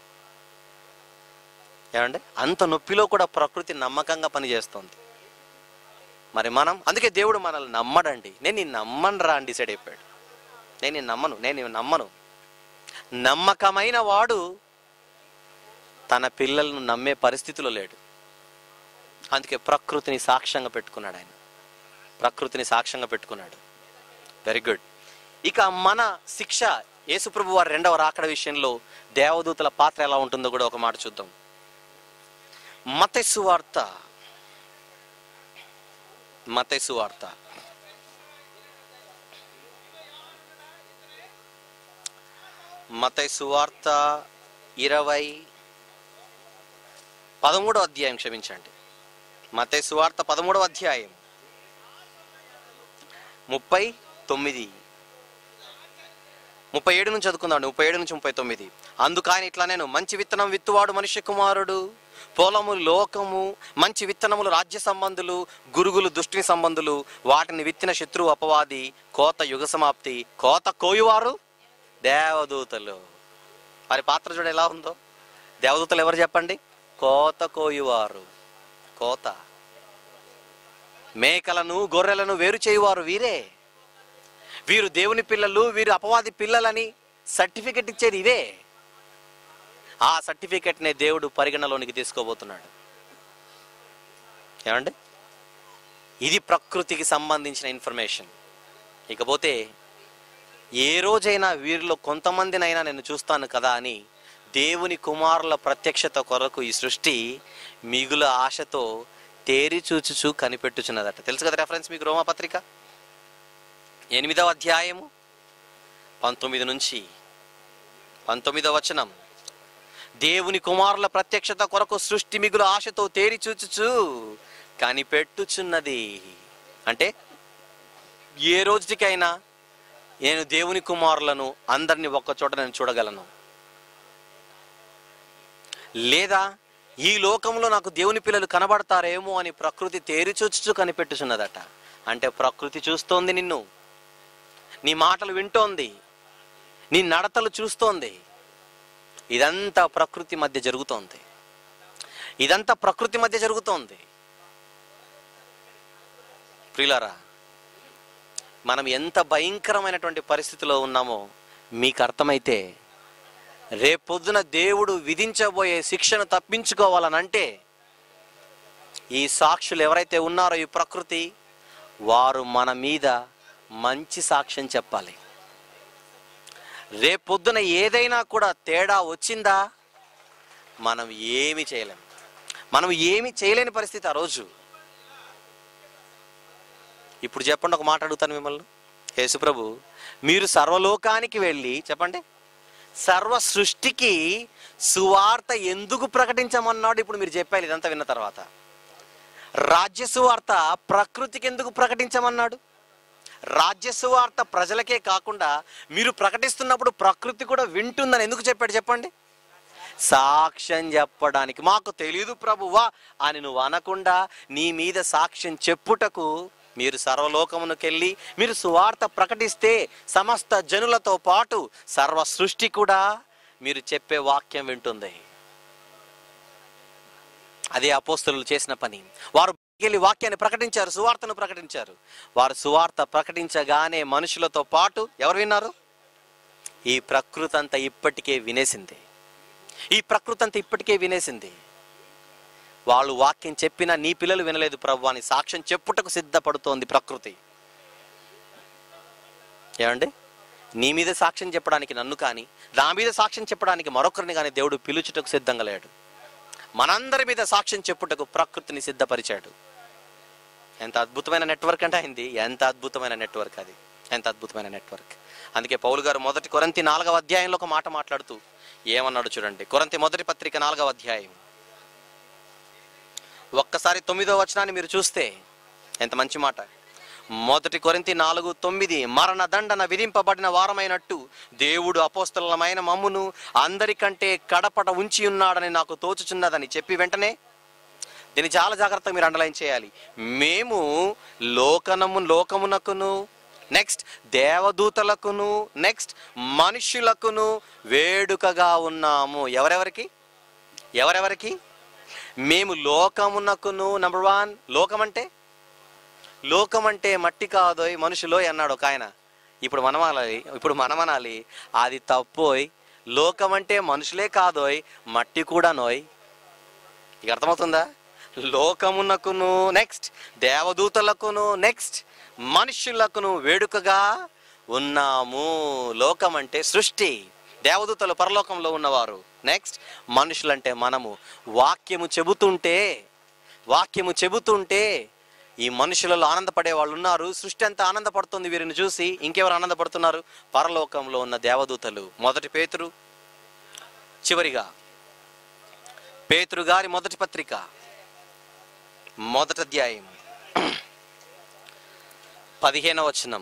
ఏమండి అంత నొప్పిలో కూడా ప్రకృతి నమ్మకంగా పనిచేస్తోంది మరి మనం అందుకే దేవుడు మనల్ని నమ్మడండి నేను నీ నమ్మను రా అని డిసైడ్ అయిపోయాడు నేను నీ నమ్మను నేను నీ నమ్మను నమ్మకమైన వాడు తన పిల్లలను నమ్మే పరిస్థితిలో లేడు అందుకే ప్రకృతిని సాక్ష్యంగా పెట్టుకున్నాడు ఆయన ప్రకృతిని సాక్ష్యంగా పెట్టుకున్నాడు వెరీ గుడ్ ఇక మన శిక్ష యేసుప్రభు వారి రెండవ రాకడ విషయంలో దేవదూతల పాత్ర ఎలా ఉంటుందో కూడా ఒక మాట చూద్దాం మతెసు వార్త మతెసు వార్త మతెసు వార్త ఇరవై పదమూడవ అధ్యాయం క్షమించండి మతేసు వార్త పదమూడవ అధ్యాయం ముప్పై తొమ్మిది ముప్పై ఏడు నుంచి చదువుకుందాం ముప్పై ఏడు నుంచి ముప్పై తొమ్మిది అందుకని ఇట్లా నేను మంచి విత్తనం విత్తువాడు మనుష్య కుమారుడు పొలము లోకము మంచి విత్తనములు రాజ్య సంబంధులు గురుగులు దుష్టిని సంబంధులు వాటిని విత్తిన శత్రువు అపవాది కోత యుగ సమాప్తి కోత కోయువారు దేవదూతలు వారి పాత్ర చూడ ఎలా ఉందో దేవదూతలు ఎవరు చెప్పండి కోత కోయువారు కోత మేకలను గొర్రెలను వేరు చేయువారు వీరే వీరు దేవుని పిల్లలు వీరు అపవాది పిల్లలని సర్టిఫికెట్ ఇచ్చేది ఇదే ఆ సర్టిఫికెట్నే దేవుడు పరిగణలోనికి తీసుకోబోతున్నాడు ఏమండి ఇది ప్రకృతికి సంబంధించిన ఇన్ఫర్మేషన్ ఇకపోతే ఏ రోజైనా వీరిలో కొంతమందినైనా నేను చూస్తాను కదా అని దేవుని కుమారుల ప్రత్యక్షత కొరకు ఈ సృష్టి మిగుల ఆశతో తేరి చూచుచూ కనిపెట్టుచున్నదట తెలుసు కదా రెఫరెన్స్ మీకు రోమపత్రిక ఎనిమిదవ అధ్యాయము పంతొమ్మిది నుంచి పంతొమ్మిదవ వచనం దేవుని కుమారుల ప్రత్యక్షత కొరకు సృష్టి మిగులు ఆశతో తేరి చూచుచు కనిపెట్టుచున్నది అంటే ఏ రోజుకైనా నేను దేవుని కుమారులను అందరినీ ఒక్కచోట నేను చూడగలను లేదా ఈ లోకంలో నాకు దేవుని పిల్లలు కనబడతారేమో అని ప్రకృతి తేరి చూచుచు కనిపెట్టుచున్నదట అంటే ప్రకృతి చూస్తోంది నిన్ను నీ మాటలు వింటోంది నీ నడతలు చూస్తోంది ఇదంతా ప్రకృతి మధ్య జరుగుతోంది ఇదంతా ప్రకృతి మధ్య జరుగుతోంది ప్రియులారా మనం ఎంత భయంకరమైనటువంటి పరిస్థితిలో ఉన్నామో మీకు అర్థమైతే రేపొద్దున దేవుడు విధించబోయే శిక్షను తప్పించుకోవాలనంటే ఈ సాక్షులు ఎవరైతే ఉన్నారో ఈ ప్రకృతి వారు మన మీద మంచి సాక్ష్యం చెప్పాలి రేపొద్దున ఏదైనా కూడా తేడా వచ్చిందా మనం ఏమి చేయలేం మనం ఏమి చేయలేని పరిస్థితి ఆ రోజు ఇప్పుడు చెప్పండి ఒక మాట అడుగుతాను మిమ్మల్ని యేసుప్రభు మీరు సర్వలోకానికి వెళ్ళి చెప్పండి సర్వ సృష్టికి సువార్త ఎందుకు ప్రకటించమన్నాడు ఇప్పుడు మీరు చెప్పాలి ఇదంతా విన్న తర్వాత రాజ్య సువార్త ప్రకృతికి ఎందుకు ప్రకటించమన్నాడు రాజ్య సువార్త ప్రజలకే కాకుండా మీరు ప్రకటిస్తున్నప్పుడు ప్రకృతి కూడా వింటుందని ఎందుకు చెప్పాడు చెప్పండి సాక్ష్యం చెప్పడానికి మాకు తెలియదు ప్రభువా అని నువ్వు అనకుండా నీ మీద సాక్ష్యం చెప్పుటకు మీరు సర్వలోకమునకెళ్ళి మీరు సువార్త ప్రకటిస్తే సమస్త జనులతో పాటు సర్వ సృష్టి కూడా మీరు చెప్పే వాక్యం వింటుంది అదే అపోస్తలు చేసిన పని వారు వెళ్ళి వాక్యాన్ని ప్రకటించారు సువార్తను ప్రకటించారు వారు సువార్త ప్రకటించగానే మనుషులతో పాటు ఎవరు విన్నారు ఈ ప్రకృతి అంతా ఇప్పటికే వినేసింది ఈ ప్రకృతి అంతా ఇప్పటికే వినేసింది వాళ్ళు వాక్యం చెప్పినా నీ పిల్లలు వినలేదు ప్రభు అని సాక్ష్యం చెప్పుటకు సిద్ధపడుతోంది ప్రకృతి ఏమండి నీ మీద సాక్ష్యం చెప్పడానికి నన్ను కానీ నా మీద సాక్ష్యం చెప్పడానికి మరొకరిని కానీ దేవుడు పిలుచుటకు సిద్ధంగా లేడు మనందరి మీద సాక్ష్యం చెప్పుటకు ప్రకృతిని సిద్ధపరిచాడు ఎంత అద్భుతమైన నెట్వర్క్ అంటే అయింది ఎంత అద్భుతమైన నెట్వర్క్ అది ఎంత అద్భుతమైన నెట్వర్క్ అందుకే పౌలు గారు మొదటి కొరంతి నాలుగవ అధ్యాయంలో ఒక మాట మాట్లాడుతూ ఏమన్నాడు చూడండి కొరంతి మొదటి పత్రిక నాలుగవ అధ్యాయం ఒక్కసారి తొమ్మిదో వచనాన్ని మీరు చూస్తే ఎంత మంచి మాట మొదటి కొరింతి నాలుగు తొమ్మిది మరణ దండన విధింపబడిన వారమైనట్టు దేవుడు అపోస్తలమైన మమ్మును అందరికంటే కడపట ఉంచి ఉన్నాడని నాకు తోచుచున్నదని చెప్పి వెంటనే దీన్ని చాలా జాగ్రత్తగా మీరు అండర్లైన్ చేయాలి మేము లోకనము లోకమునకును నెక్స్ట్ దేవదూతలకును నెక్స్ట్ మనుష్యులకును వేడుకగా ఉన్నాము ఎవరెవరికి ఎవరెవరికి మేము లోకమునకును నంబర్ వన్ లోకం అంటే లోకం అంటే మట్టి కాదోయ్ మనుషులోయ్ అన్నాడు ఒక ఆయన ఇప్పుడు మనం అనాలి ఇప్పుడు మనం అనాలి అది తప్పోయ్ లోకం అంటే మనుషులే కాదోయ్ మట్టి కూడా నోయ్ ఇక అర్థమవుతుందా లోకమునకును నెక్స్ట్ దేవదూతలకును నెక్స్ట్ మనుష్యులకును వేడుకగా ఉన్నాము లోకం అంటే సృష్టి దేవదూతలు పరలోకంలో ఉన్నవారు నెక్స్ట్ మనుషులంటే మనము వాక్యము చెబుతుంటే వాక్యము చెబుతుంటే ఈ మనుషులలో ఆనందపడే వాళ్ళు ఉన్నారు సృష్టి అంతా ఆనందపడుతుంది వీరిని చూసి ఇంకెవరు ఆనందపడుతున్నారు పరలోకంలో ఉన్న దేవదూతలు మొదటి పేతురు చివరిగా పేతురు గారి మొదటి పత్రిక మొదటి అధ్యాయం పదిహేనవ వచనం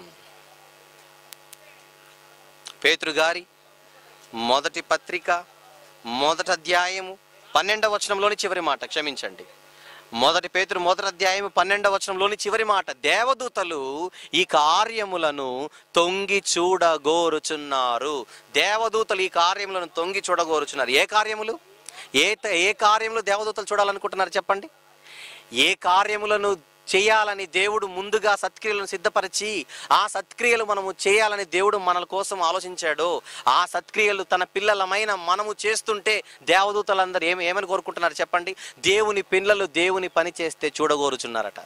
పేతురు గారి మొదటి పత్రిక మొదటి అధ్యాయము పన్నెండవ వచనంలోని చివరి మాట క్షమించండి మొదటి పేతురు మొదటి అధ్యాయం పన్నెండవ వచనంలోని చివరి మాట దేవదూతలు ఈ కార్యములను తొంగి చూడగోరుచున్నారు దేవదూతలు ఈ కార్యములను తొంగి చూడగోరుచున్నారు ఏ కార్యములు ఏ త- ఏ కార్యములు దేవదూతలు చూడాలనుకుంటున్నారు చెప్పండి ఏ కార్యములను చేయాలని దేవుడు ముందుగా సత్క్రియలను సిద్ధపరిచి ఆ సత్క్రియలు మనము చేయాలని దేవుడు మన కోసం ఆలోచించాడో ఆ సత్క్రియలు తన పిల్లలమైన మనము చేస్తుంటే దేవదూతలందరూ ఏమి ఏమని కోరుకుంటున్నారు చెప్పండి దేవుని పిల్లలు దేవుని పని చేస్తే చూడగోరుచున్నారట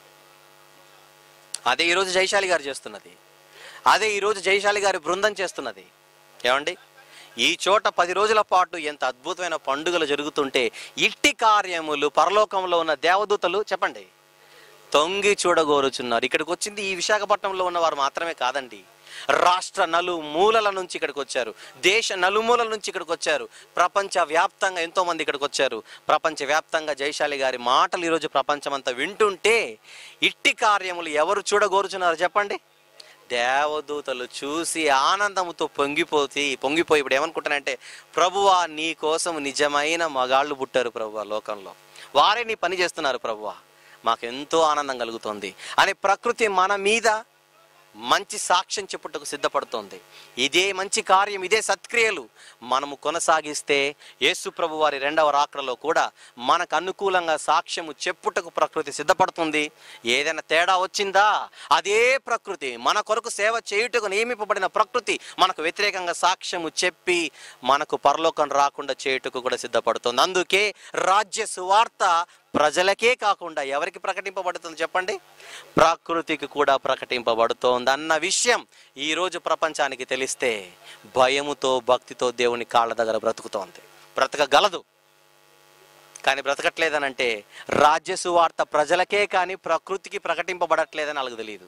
అదే ఈరోజు జయశాలి గారు చేస్తున్నది అదే ఈరోజు జయశాలి గారి బృందం చేస్తున్నది ఏమండి ఈ చోట పది రోజుల పాటు ఎంత అద్భుతమైన పండుగలు జరుగుతుంటే ఇట్టి కార్యములు పరలోకంలో ఉన్న దేవదూతలు చెప్పండి తొంగి చూడగోరుచున్నారు ఇక్కడికి వచ్చింది ఈ విశాఖపట్నంలో ఉన్న వారు మాత్రమే కాదండి రాష్ట్ర నలు మూలల నుంచి ఇక్కడికి వచ్చారు దేశ నలుమూలల నుంచి ఇక్కడికి వచ్చారు ప్రపంచ వ్యాప్తంగా ఎంతో మంది ఇక్కడికి వచ్చారు ప్రపంచ వ్యాప్తంగా జయశాలి గారి మాటలు ఈరోజు ప్రపంచమంతా వింటుంటే ఇట్టి కార్యములు ఎవరు చూడగోరుచున్నారు చెప్పండి దేవదూతలు చూసి ఆనందముతో పొంగిపోతి పొంగిపోయి ఇప్పుడు ఏమనుకుంటానంటే ప్రభువా నీ కోసం నిజమైన మగాళ్ళు పుట్టారు ప్రభువా లోకంలో వారే నీ పని చేస్తున్నారు ప్రభువా మాకెంతో ఆనందం కలుగుతోంది అనే ప్రకృతి మన మీద మంచి సాక్ష్యం చెప్పుటకు సిద్ధపడుతోంది ఇదే మంచి కార్యం ఇదే సత్క్రియలు మనము కొనసాగిస్తే యేసు ప్రభు వారి రెండవ రాకడలో కూడా మనకు అనుకూలంగా సాక్ష్యము చెప్పుటకు ప్రకృతి సిద్ధపడుతుంది ఏదైనా తేడా వచ్చిందా అదే ప్రకృతి మన కొరకు సేవ చేయుటకు నియమింపబడిన ప్రకృతి మనకు వ్యతిరేకంగా సాక్ష్యము చెప్పి మనకు పరలోకం రాకుండా చేయుటకు కూడా సిద్ధపడుతుంది అందుకే రాజ్య సువార్త ప్రజలకే కాకుండా ఎవరికి ప్రకటింపబడుతుంది చెప్పండి ప్రకృతికి కూడా ప్రకటింపబడుతోంది అన్న విషయం ఈ రోజు ప్రపంచానికి తెలిస్తే భయముతో భక్తితో దేవుని కాళ్ళ దగ్గర బ్రతుకుతోంది బ్రతకగలదు కానీ బ్రతకట్లేదనంటే రాజ్య సువార్త ప్రజలకే కానీ ప్రకృతికి ప్రకటింపబడట్లేదని వాళ్ళకి తెలియదు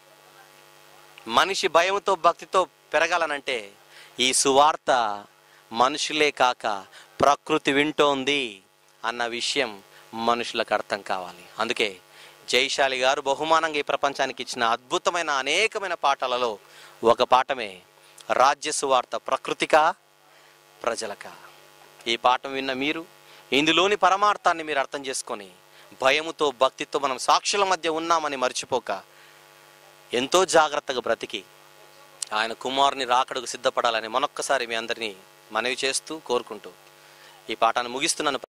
మనిషి భయముతో భక్తితో పెరగాలనంటే ఈ సువార్త మనుషులే కాక ప్రకృతి వింటోంది అన్న విషయం మనుషులకు అర్థం కావాలి అందుకే జైశాలి గారు బహుమానంగా ఈ ప్రపంచానికి ఇచ్చిన అద్భుతమైన అనేకమైన పాటలలో ఒక పాఠమే రాజ్య సువార్త ప్రకృతికా ప్రజలకా ఈ పాఠం విన్న మీరు ఇందులోని పరమార్థాన్ని మీరు అర్థం చేసుకొని భయముతో భక్తితో మనం సాక్షుల మధ్య ఉన్నామని మర్చిపోక ఎంతో జాగ్రత్తగా బ్రతికి ఆయన కుమారుని రాకడకు సిద్ధపడాలని మనొక్కసారి మీ అందరినీ మనవి చేస్తూ కోరుకుంటూ ఈ పాఠాన్ని ముగిస్తున్నాను